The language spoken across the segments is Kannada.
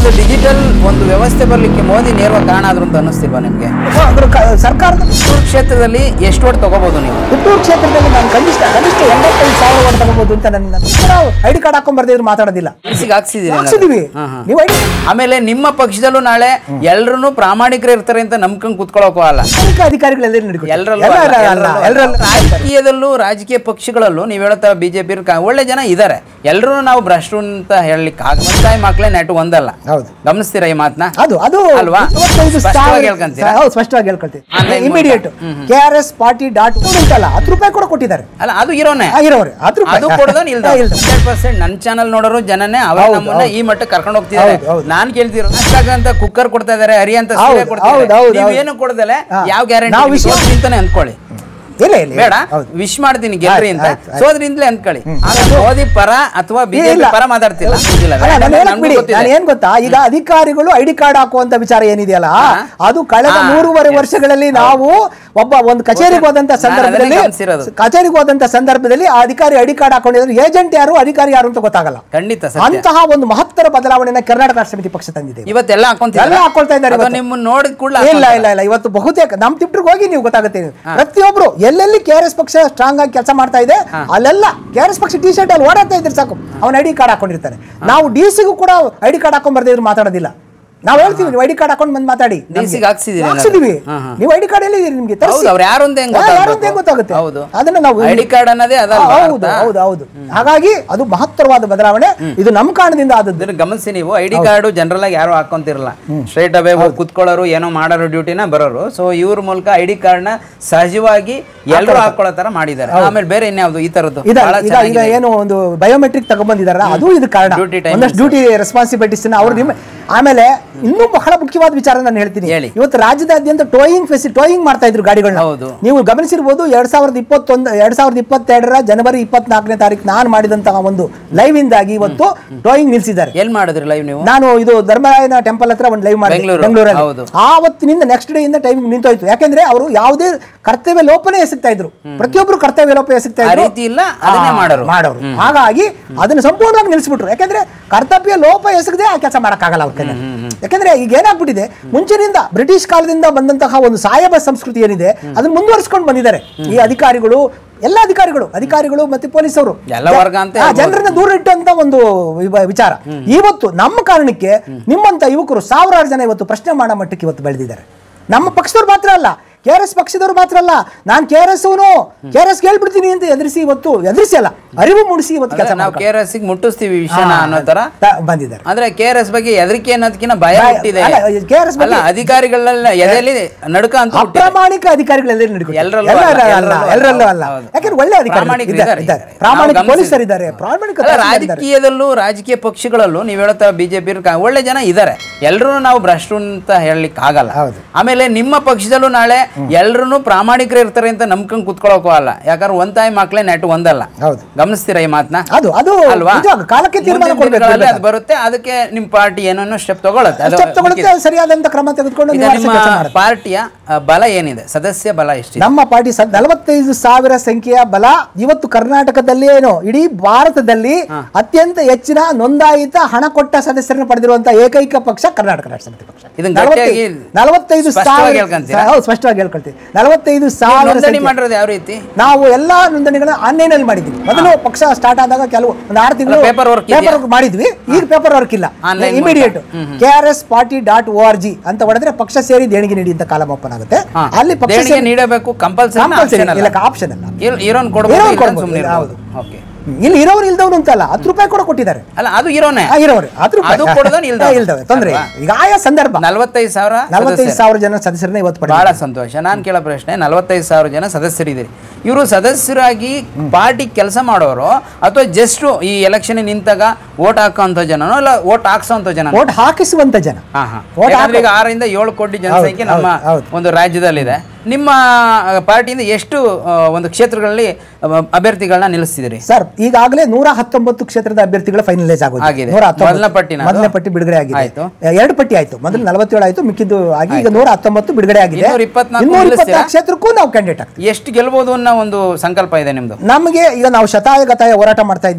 ಒಂದು ಡಿಜಿಟಲ್ ಒಂದು ವ್ಯವಸ್ಥೆ ಬರಲಿಕ್ಕೆ ಮೋದಿ ನೇರವ ಕಾರಣ ಆದ್ರು ಅಂತ ಅನ್ನಿಸ್ತಿಲ್ವಾ ನಿಮಗೆ ಅದ್ರ ಕ- ಸರ್ಕಾರದ ಪುತ್ತೂರು ಕ್ಷೇತ್ರದಲ್ಲಿ ಎಷ್ಟು ಓಟ್ ತಗೋಬಹುದು ನೀವು ಪುತ್ತೂರು ಕ್ಷೇತ್ರದಲ್ಲಿ ನಾನು ಕನಿಷ್ಠ ಕನಿಷ್ಠ ಎಂಬತ್ತೈದು ಸಾವಿರ ಓಟ್ ತಗೋಬಹುದು ಅಂತ ನನ್ನ ನಾವು ಐ ಡಿ ಕಾರ್ಡ್ ಹಾಕೊಂಡ್ ಬರ್ದಿದ್ರು ಮಾತಾಡೋದಿಲ್ಲ ಮನಸ್ಸಿಗೆ ಹಾಕ್ಸಿದೀರಿ ಹಾಕ್ಸಿದೀವಿ ಹಾ, ಹಾ. ನೀವು ಐಡಿ ಆಮೇಲೆ ನಿಮ್ಮ ಪಕ್ಷದಲ್ಲೂ ನಾಳೆ ಎಲ್ರು ಪ್ರಾಮಾಣಿಕರು ಇರ್ತಾರೆ ಅಂತ ನಂಬ್ಕೊಂಡ್ ಕುತ್ಕೊಳ್ಳೋಕೋ ಅಲ್ಲ ಅಧಿಕಾರಿಗಳೆಲ್ಲ ನಡ್ಕೊಂಡು ಎಲ್ಲರಲ್ಲೂ ಎಲ್ಲ ಅಲ್ಲ, ಅಲ್ಲ, ಎಲ್ಲರಲ್ಲೂ ಎಲ್ಲರಲ್ಲೂ ಅಲ್ಲ. ರಾಜಕೀಯದಲ್ಲೂ ರಾಜಕೀಯ ಪಕ್ಷಗಳಲ್ಲೂ ನೀವು ಹೇಳ್ತಾ ಬಿಜೆಪಿ ಒಳ್ಳೆ ಜನ ಇದ್ದಾರೆ ಎಲ್ಲರೂ ನಾವು ಭ್ರಷ್ಟರು ಅಂತ ಹೇಳಲಿಕ್ಕೆ ಆಗ ಒಂದಾಯಿ ಮಕ್ಕಳೇ ನೆಟ್ ಒಂದಲ್ಲ ಹೌದು. ಗಮನಿಸ್ತೀರಾ ಈ ಮಾತನ್ನ ಅದು ಅದು ಅಲ್ವಾ? ಮೂವತ್ತೈದು ಸ್ಪಷ್ಟವಾಗಿ ಸಾವಿರ ಹೇಳ್ಕೊಂತೀರಾ? ಹೌದು ಸ್ಪಷ್ಟವಾಗಿ ಹೇಳ್ಕೊಳ್ತೀವಿ Online ಇಮಿಡಿಯೇಟ್ ಮೂಲಕ. K R S party dot ಉಂಟಲ್ಲ ಹತ್ತು ರೂಪಾಯಿ ಕೂಡ ಕೊಟ್ಟಿದ್ದಾರೆ ಅಲ್ಲ ಅದು ಇರೋನೆ ಆಗಿರೋರೆ ಹತ್ತು ರೂಪಾಯಿ ಅದು ಕೊಡೋದನ್ ಇಲ್ದ ಇಲ್ಲ ಹಂಡ್ರೆಡ್ ಪರ್ಸೆಂಟ್ ನನ್ನ ಚಾನಲ್ ನೋಡೋರು ಜನನೇ ಅವ್ರ ಹೌದು, ನಮ್ಮನ್ನ ಹೌದು. ಈ ಮಟ್ಟಕ್ಕೆ ಕರ್ಕೊಂಡು ಹೋಗ್ತಿದ್ದಾರೆ ಹೌದು, ಹೌದು. ನಾನ್ ಕೇಳ್ತಿರೋ ಅಂತ ಕುಕ್ಕರ್ ಕೊಡ್ತಾ ಇದಾರೆ ಹರಿ ಅಂತ ಸೀರೆ ಹೌದು, ಕೊಡ್ತಾ ಹೌದು, ಹೌದು, ಇದಾರೆ. ಹೌದು. ನೀವೇನು ಕೊಡದಲೆ ಹಾ. ಯಾವ ನಾವು ಗ್ಯಾರಂಟಿ ವಿಶ್ವ- ಅಂತಾನೆ ಅಂದ್ಕೊಳ್ಳಿ ಇಲ್ಲ ಇಲ್ಲ ಬೇಡ ಹೌದು ವಿಶ್ ಮಾಡ್ತೀನಿ ಗೆಲ್ರಿ ಅಂತ ಆಯ್ತು, ಆಯ್ತು. ಸೋದ್ರಿಂದಲೇ ಅಂದ್ಕೊಳ್ಳಿ ಆಗ ಮೋದಿ ಪರ ಅಥವಾ ಬಿಜೆಪಿ ಇಲ್ಲ. ಪರ ಮಾತಾಡ್ತಿಲ್ಲ ಗೊತ್ತಿಲ್ಲ. ಅಲ್ಲ, ನಾನು ಯಾಕಂದ್ರೆ ಹೇಳಕ್ ನನ್ಗೂ ಬಿಡಿ ಗೊತ್ತಿದೆ. ನಾನು ಏನ್ ಗೊತ್ತಾ ಈಗ ಅಧಿಕಾರಿಗಳು ಐಡಿ ಕಾರ್ಡ್ ಹಾಕುವಂತ ವಿಚಾರ ಏನಿದೆಯಲ್ಲ ಅದು ಕಳೆದ ಹಾ, ಮೂರುವರೆ yes. ವರ್ಷಗಳಲ್ಲಿ ನಾವು ಒಬ್ಬ ಒಂದು ಕಚೇರಿಗೆ ಹೋದಂತ ನಾನು ಅದನ್ನೇ ಸಂದರ್ಭದಲ್ಲಿ ಗಮನಿಸಿರೋದು. ಕಚೇರಿಗೆ ಹೋದಂತ ಸಂದರ್ಭದಲ್ಲಿ ಆ ಅಧಿಕಾರಿ ಐಡಿ ಕಾರ್ಡ್ ಹಾಕೊಂಡಿದ್ರೆ ಏಜೆಂಟ್ ಯಾರು ಅಧಿಕಾರಿ ಯಾರು ಅಂತ ಗೊತ್ತಾಗಲ್ಲ ಖಂಡಿತ ಸತ್ಯ ಅಂತಹ ಒಂದು ಮಹತ್ತರ ಬದಲಾವಣೆನ ಕರ್ನಾಟಕ ರಾಷ್ಟ್ರ ಸಮಿತಿ ಪಕ್ಷ ತಂದಿದೆ ಇವತ್ತೆಲ್ಲ ಹಾಕೊಂತೀರಾ ಎಲ್ಲ ಹಾಕೊಳ್ತಾ ಇದ್ದಾರೆ ಅಥವಾ ಇವತ್ತು. ನಿಮ್ಮನ್ನ ನೋಡಿದ ಕೂಡಲೇ ಇಲ್ಲ ಇಲ್ಲ ಇಲ್ಲ ಇವತ್ತು ಬಹುತೇಕ ನಮ್ ತಿಪ್ಟ್ರಿಗೆ ಹೋಗಿ ನೀವು ಗೊತ್ತಾಗುತ್ತೆ ಪ್ರತಿಯೊಬ್ರು ಎಲ್ಲೆಲ್ಲಿ ಕೆ ಆರ್ ಎಸ್ ಪಕ್ಷ ಸ್ಟ್ರಾಂಗ್ ಆಗಿ ಕೆಲಸ ಮಾಡ್ತಾ ಇದೆ ಅಲ್ಲೆಲ್ಲ ಕೆ ಆರ್ ಎಸ್ ಪಕ್ಷ ಟಿ ಶರ್ಟ್ ಅಲ್ಲಿ ಓಡಾಡ್ತಾ ಇದ್ರೆ ಸಾಕು ಅವನ ಐಡಿ ಕಾರ್ಡ್ ಹಾಕೊಂಡಿರ್ತಾನೆ ನಾವು ಡಿ ಸಿಗೂ ಕೂಡ ಐಡಿ ಕಾರ್ಡ್ ಹಾಕೊಂಡ್ ಬರ್ದಿದ್ರು ಮಾತಾಡೋದಿಲ್ಲ ನಾವು ಹೇಳ್ತೀವಿ ನೀವು ಐಡಿ ಕಾರ್ಡ್ ಹಾಕೊಂಡ್ ಬಂದು ಮಾತಾಡಿ DC ಗೆ ಹಾಕ್ಸಿದ್ದೀರಿ ಹಾಕ್ಸಿದೀವಿ ಹಾ, ಹಾ. ನೀವು ಐಡಿ ಕಾರ್ಡ್ ಎಲ್ಲಿ ನಿಮ್ಗೆ ತರಿಸಿ. ಹೌದು ಅವ್ರು ಯಾರು ಅಂತ ಹೆಂಗ್ ಹಾ, ಯಾರು ಅಂತ ಗೊತ್ತಾಗ್ಬೇಕು? ಹೆಂಗ್ ಗೊತ್ತಾಗುತ್ತೆ ಹೌದು ಅದನ್ನ ನಾವು ಐಡಿ ಕಾರ್ಡ್ ಅನ್ನೋದೇ ಅದಲ್ಲ ಹೌದು ಹೌದು ಹೌದು ಹಾಗಾಗಿ ಅದು ಮಹತ್ತರವಾದ ಬದಲಾವಣೆ ಇದು ನಮ್ಮ ಕಾರಣದಿಂದ ಆದದ್ದು ಇದನ್ನ ಗಮನಿಸಿ ನೀವು ಐಡಿ ಕಾರ್ಡು ಜನರಲ್ ಆಗಿ ಯಾರು ಹಾಕೊಂತಿರಲ್ಲ ಸ್ಟ್ರೈಟ್ ಅವೇ ಹೋಗಿ ಕುತ್ಕೊಳ್ಳೋರು ಏನೋ ಮಾಡೋರು ಡ್ಯೂಟಿನ ಬರೋರು ಸೊ ಇವ್ರ ಮೂಲಕ ಐಡಿ ಕಾರ್ಡ್ನ ಸಹಜವಾಗಿ ಎಲ್ಲರೂ ಹಾಕೊಳ್ಳೋ ತರ ಮಾಡಿದ್ದಾರೆ ಆಮೇಲೆ ಬೇರೆ ಇನ್ಯಾವುದು ಈ ತರದ್ದು ಇದ ಬಹಳ ಈಗ ಈಗ ಚೆನ್ನಾಗಿದೆ. ಏನು ಒಂದು ಬಯೋಮೆಟ್ರಿಕ್ ತಗೊಂಡ್ಬಂದಿದಾರಲ್ಲ ಅದು ಇದು ಕಾರಣ Duty time ಒಂದಷ್ಟು ಡ್ಯೂಟಿ ರೆಸ್ಪಾನ್ಸಿಬಿಲಿಟೀಸ್ ಅವ್ರು ನಿಮ್ಮ ಆಮೇಲೆ ಇನ್ನೂ ಬಹಳ ಮುಖ್ಯವಾದ ವಿಚಾರ ನಾನು ಹೇಳ್ತೀನಿ ಹೇಳಿ. ಇವತ್ತು ರಾಜ್ಯದಾದ್ಯಂತ ಟೋಯಿಂಗ್ ಫೆಸಿ ಟೋಯಿಂಗ್ ಮಾಡ್ತಾ ಇದ್ರು ಗಾಡಿಗಳನ್ನ ಹೌದು. ನೀವು ಗಮನಿಸಿರ್ಬೋದು ಎರಡ್ ಸಾವಿರದ ಇಪ್ಪತ್ತೊಂದು ಎರಡ್ ಸಾವಿರದ ಇಪ್ಪತ್ತೆರಡರ ಜನವರಿ ಇಪ್ಪತ್ನಾಲ್ಕನೇ ತಾರೀಕು ನಾನು ಮಾಡಿದಂತಹ ಒಂದು ಲೈವ್ ಇಂದಾಗಿ ಇವತ್ತು ಟೋಯಿಂಗ್ ನಿಲ್ಸಿದ್ದಾರೆ ಎಲ್ ಮಾಡಿದ್ರಿ ಲೈವ್ ನೀವು ನಾನು ಇದು ಧರ್ಮರಾಯನ ಟೆಂಪಲ್ ಹತ್ರ ಒಂದು ಲೈವ್ ಮಾಡಿದೆ ಬೆಂಗಳೂರು, ಬೆಂಗಳೂರಲ್ಲಿ ಹೌದು. ಆವತ್ತಿನಿಂದ ನೆಕ್ಸ್ಟ್ ಡೇ ಇಂದ ಟೈಮ್ ನಿಂತೋಯ್ತು ಯಾಕಂದ್ರೆ ಅವರು ಯಾವುದೇ ಕರ್ತವ್ಯ ಲೋಪನೇ ಎಸಗ್ತಾ ಇದ್ರು ಪ್ರತಿಯೊಬ್ರು ಕರ್ತವ್ಯ ಲೋಪ ಎಸಗ್ತಾ ಆ ಇದ್ರು ರೀತಿ ಇಲ್ಲ ಅದನ್ನೇ ಆ, ಮಾಡೋರು ಮಾಡೋರು ಹಾಗಾಗಿ ಅದನ್ನ ಸಂಪೂರ್ಣವಾಗಿ ನಿಲ್ಲಿಸ್ಬಿಟ್ರು ಯಾಕಂದ್ರೆ ಕರ್ತವ್ಯ ಲೋಪ ಎಸಗದೆ ಆ ಕೆಲಸ ಮಾಡಕ್ಕಾಗಲ್ಲ ಅವ್ರ ಕೈಲಿ ಯಾಕಂದ್ರೆ ಈಗ ಏನಾಗ್ಬಿಟ್ಟಿದೆ ಮುಂಚಿನಿಂದ ಬ್ರಿಟಿಷ್ ಕಾಲದಿಂದ ಬಂದಂತಹ ಒಂದು ಸಾಯಬ ಸಂಸ್ಕೃತಿ ಏನಿದೆ ಅದನ್ನ ಮುಂದುವರಿಸ್ಕೊಂಡು ಬಂದಿದ್ದಾರೆ ಈ ಅಧಿಕಾರಿಗಳು ಎಲ್ಲ ಅಧಿಕಾರಿಗಳು ಅಧಿಕಾರಿಗಳು ಮತ್ತೆ ಪೊಲೀಸರು ಎಲ್ಲ ವರ್ಗ ಅಂತ ಆ, ಜನರನ್ನ ದೂರ ಇಟ್ಟಂತ ಒಂದು ವಿವ- ವಿಚಾರ ಇವತ್ತು ನಮ್ಮ ಕಾರಣಕ್ಕೆ ನಿಮ್ಮಂತ ಯುವಕರು ಸಾವಿರಾರು ಜನ ಇವತ್ತು ಪ್ರಶ್ನೆ ಮಾಡೋ ಮಟ್ಟಕ್ಕೆ ಇವತ್ತು ಬೆಳೆದಿದ್ದಾರೆ ನಮ್ಮ ಪಕ್ಷದವ್ರು ಮಾತ್ರ ಅಲ್ಲ ಕೆ ಆರ್ ಎಸ್ ಪಕ್ಷದವ್ರು ಮಾತ್ರ ಅಲ್ಲ ನಾನು ಕೆ ಆರ್ ಎಸ್ ಅವನು ಕೆ ಆರ್ ಎಸ್ ಕೇಳ್ಬಿಡ್ತೀನಿ ಅಂತ ಎದುರಿಸಿ ಇವತ್ತು ಎದುರಿಸಿ ಅಲ್ಲ ಅರಿವು ಮೂಡಿಸಿ ಇವತ್ತು ಕೆಲಸ ನಾವು ಕೆ ಆರ್ ಎಸ್ ಮುಟ್ಟಿಸ್ತೀವಿ ವಿಷಯನ ಅನ್ನೋ ತರ ಬಂದಿದ್ದಾರೆ ಅಂದ್ರೆ ಕೆ ಆರ್ ಎಸ್ ಬಗ್ಗೆ ಹೆದರಿಕೆ ಅನ್ನೋದಕ್ಕಿಂತ ಭಯ ಭಯ- ಹುಟ್ಟಿದೆ ಅಲ್ಲ, KRS ಬಗ್ಗೆ- ಅಲ್ಲ ಅಧಿಕಾರಿಗಳೆಲ್ಲ ಎದೆಯಲ್ಲಿ ನಡುಕ ಅಂತ ಹುಟ್ಟಿದೆ. ಅಪ್ರಾಮಾಣಿಕ ಅಧಿಕಾರಿಗಳೆಲ್ಲ ನಡ್ಕೊಂಡು ಎಲ್ಲರಲ್ಲೂ ಎಲ್ಲ ಅಲ್ಲ, ಅಲ್ಲ, ಎಲ್ಲರಲ್ಲೂ ಎಲ್ಲರಲ್ಲೂ ಅಲ್ಲ ಹೌದು. ಯಾಕಂದ್ರೆ ಒಳ್ಳೆ ಅಧಿಕಾರಿಗಳು ಪ್ರಾಮಾಣಿಕರು ಇದ್ದಾರೆ, ಇದ್ದಾರೆ, ಇದ್ದಾರೆ. ಇದ್ದಾರೆ. ಪ್ರಾಮಾಣಿಕ ನಾವು ಗಮನಿಸಿ- ಪೊಲೀಸರು ಇದ್ದಾರೆ ಪ್ರಾಮಾಣಿಕ ಅಲ್ಲ, ತಹಸೀಲ್ದಾರ್ ಇದ್ದಾರೆ. ರಾಜಕೀಯದಲ್ಲೂ ರಾಜಕೀಯ ಪಕ್ಷಗಳಲ್ಲೂ ನೀವು ಹೇಳ್ತಾ ಬಿಜೆಪಿ ಒಳ್ಳೆ ಜನ ಇದ್ದಾರೆ ಎಲ್ಲರೂ ನಾವು ಭ್ರಷ್ಟರು ಅಂತ ಹೇಳಲಿಕ್ಕೆ ಆಗಲ್ಲ ಹೌದು. ಆಮೇಲೆ ನಿಮ್ಮ ಪಕ್ಷದಲ್ಲೂ ನಾಳೆ ಎಲ್ಲರೂ ಪ್ರಾಮಾಣಿಕರು ಇರ್ತಾರೆ ಅಂತ ನಂಬ್ಕೊಂಡ್ ಕುತ್ಕೊಳ್ಳೋಕೋ ಅಲ್ಲ ಯಾಕಂದ್ರೆ ಒಂದ್ ತಾಯಿ ಮಕ್ಳೇ ನೆಟ್ ಒಂದಲ್ಲ ಹೌದು ಗಮನಿಸ್ತೀರಾ ಈ ಮಾತನ್ನ ಅದು ಅದು ಅಲ್ವಾ ನಿಜವಾಗ ಕಾಲಕ್ಕೆ ತೀರ್ಮಾನ ಮುಂದಿನ ಕೊಡ್ಬೇಕು ದಿನಗಳಲ್ಲಿ ಅದು ಬರುತ್ತೆ ಅದಕ್ಕೆ ನಿಮ್ಮ ಪಾರ್ಟಿ ಏನೋ ಸ್ಟೆಪ್ ತಗೊಳುತ್ತೆ ಅದು ಸ್ಟೆಪ್ ತಗೊಳುತ್ತೆ ಅದು ಸರಿಯಾದಂತ ಕ್ರಮ ತೆಗೆದುಕೊಂಡು ಈಗ ನಿವಾರಿಸೋ ನಿಮ್ಮ ಕೆಲಸ ಮಾಡುತ್ತೆ. ಪಾರ್ಟಿಯ ಆ, ಬಲ ಏನಿದೆ ಸದಸ್ಯ ಬಲ ಎಷ್ಟಿದೆ ನಮ್ಮ ಪಾರ್ಟಿ ಸ ನಲವತ್ತೈದು ಸಾವಿರ ಸಂಖ್ಯೆಯ ಬಲ ಇವತ್ತು ಕರ್ನಾಟಕದಲ್ಲಿ ಏನು ಇಡೀ ಭಾರತದಲ್ಲಿ ಅತ್ಯಂತ ಹೆಚ್ಚಿನ ನೋಂದಾಯಿತ ಹಣ ಕೊಟ್ಟ ಸದಸ್ಯರನ್ನು ಪಡೆದಿರುವಂತಹ ಏಕೈಕ ಪಕ್ಷ ಕರ್ನಾಟಕ ರಾಷ್ಟ್ರ ಸಮಿತಿ ಪಕ್ಷ ಇದನ್ನ ನಲವತ್ತೈದು- ಗಟ್ಟಿಯಾಗಿ ನಲವತ್ತೈದು ಸ್ಪಷ್ಟವಾಗಿ ಸಾವಿರ ಹೇಳ್ಕೊಂತೀರಾ? ಹೌದು ಸ್ಪಷ್ಟವಾಗಿ ಹೇಳ್ಕೊಳ್ತೀವಿ ನಲವತ್ತೈದು ಸಾವಿರ ನೋಂದಣಿ ಸಂಖ್ಯೆ. ಮಾಡಿರೋದು ಯಾವ ರೀತಿ ನಾವು ಎಲ್ಲಾ ನೋಂದಣಿಗಳನ್ನ ಆನ್ಲೈನ್ ಅಲ್ಲಿ ಮಾಡಿದ್ವಿ ಮೊದಲು ಪಕ್ಷ ಸ್ಟಾರ್ಟ್ ಆದಾಗ ಕೆಲವು ಒಂದು ಆರು ತಿಂಗಳು ಅಲ್ಲ, paper work ಇದೆಯಾ? ಪೇಪರ್ ವರ್ಕ್ ಮಾಡಿದ್ವಿ ಈಗ ಪೇಪರ್ ವರ್ಕ್ ಇಲ್ಲ Online immediate K R S party dot O R G ಅಂತ ಹೊಡೆದ್ರೆ ಪಕ್ಷ ಸೇರಿ ದೇಣಿಗೆ ನೀಡಿ ಅಂತ ಕಾಲಮ್ ಓಪನ್ ಆಗುತ್ತೆ ಹಾ. ಅಲ್ಲಿ ಪಕ್ಷ ದೇಣಿಗೆ ಸೇರಿ ನೀಡಬೇಕು ಕಂಪಲ್ಸರಿ ಕಂಪಲ್ಸರಿ ಇಲ್ಲ ಆಪ್ಷನ್ ಅಲ್ಲ ಇರೋನ್ ಕೊಡ್ಬೋದು ಇರೋನ್ ಇಲ್ಲ ಕೊಡ್ಬೋದು, ಸುಮ್ನೆ ಹೌದು. ಓಕೆ ಇಲ್ಲಿ ಇರೋರು ಇಲ್ದವ್ರು ಅಂತಲ್ಲ ಹತ್ತು ರೂಪಾಯಿ ಕೂಡ ಕೊಟ್ಟಿದ್ದಾರೆ ಅಲ್ಲ ಅದು ಇರೋನೆ ಆ, ಇರೋರು ಹತ್ತು ರೂಪಾಯಿ ಅದು ಕೊಡೋದನ್ನ ಇಲ್ದವ್ರು. ಇಲ್ದವೆ ತೊಂದ್ರೆ ಇಲ್ಲ. ಅಲ್ವಾ? ಈಗ ಆಯಾ ಸಂದರ್ಭ ನಲವತ್ತೈದು ಸಾವಿರ ನಲವತ್ತೈದು ಸದಸ್ಯರು. ಸಾವಿರ ಜನ ಸದಸ್ಯರನ್ನ ಇವತ್ತು ಪಡೆದ ಬಹಳ ಸಂತೋಷ ನಾನು ಕೇಳೋ ಪ್ರಶ್ನೆ ನಲವತ್ತೈದು ಸಾವಿರ ಜನ ಸದಸ್ಯರಿದ್ದೀರಿ ಇವರು ಸದಸ್ಯರಾಗಿ ಪಾರ್ಟಿ ಕೆಲಸ ಮಾಡೋರು ಅಥವಾ ಜಸ್ಟ್ ಈ ಎಲೆಕ್ಷನ್ ನಿಂತಾಗ ವೋಟ್ ಹಾಕೋಂಥ ಜನನೋ ಇಲ್ಲ ವೋಟ್ ಹಾಕ್ಸೋಂಥ ಜನ ವೋಟ್ ಹಾಕಿಸುವಂತ ಜನ ಹಾ ಹಾ Vote ಯಾಕಂದ್ರೆ ಈಗ ಹಾಕೋ- ಆರರಿಂದ ಏಳು ಕೋಟಿ ಜನಸಂಖ್ಯೆ ಹೌದು, ನಮ್ಮ ಹೌದು. ಒಂದು ರಾಜ್ಯದಲ್ಲಿದೆ ನಿಮ್ಮ ಆ, ಪಾರ್ಟಿಯಿಂದ ಎಷ್ಟು ಆ, ಒಂದು ಕ್ಷೇತ್ರಗಳಲ್ಲಿ ಆ, ಅಭ್ಯರ್ಥಿಗಳನ್ನ ನಿಲ್ಲಿಸ್ತಿದ್ದೀರಿ ಸರ್ ಈಗಾಗಲೇ ನೂರ ಹತ್ತೊಂಬತ್ತು ಕ್ಷೇತ್ರದ ಅಭ್ಯರ್ಥಿಗಳ ಫೈನಲೈಸ್ ಆಗಿದೆ ಆಗಿದೆ. ನೂರ ಹತ್ತೊಂಬತ್ತು. ಮೊದಲನೇ ಪಟ್ಟಿನ ಅದು? ಮೊದಲನೇ ಪಟ್ಟಿ ಬಿಡುಗಡೆ ಆಗಿದೆ ಆಯ್ತು. ಎರಡು ಪಟ್ಟಿ ಆಯ್ತು ಮೊದಲು ನಲವತ್ತೇಳು ಆಯ್ತು ಮಿಕ್ಕಿದ್ದು ಆಗಿ ಈಗ ನೂರ ಹತ್ತೊಂಬತ್ತು ಬಿಡುಗಡೆ ಆಗಿದೆ ಇನ್ನೂರ ಇಪ್ಪತ್ನಾಲ್ಕು ಇನ್ನೂರ ನಿಲ್ಲಿಸ್ತೀರಾ? ಇಪ್ಪತ್ನಾಲ್ಕು ಕ್ಷೇತ್ರಕ್ಕೂ ನಾವು ಕ್ಯಾಂಡಿಡೇಟ್ ಆಗ್ತೀವಿ ಎಷ್ಟು ಗೆಲ್ಬೋದು ಅನ್ನೋ ಒಂದು ಸಂಕಲ್ಪ ಇದೆ ನಿಮ್ದು ನಮಗೆ ಈಗ ನಾವು ಶತಾಯ ಗತಾಯ ಹೋರಾಟ ಮಾಡ್ತಾ ಇದ್ದೀವಿ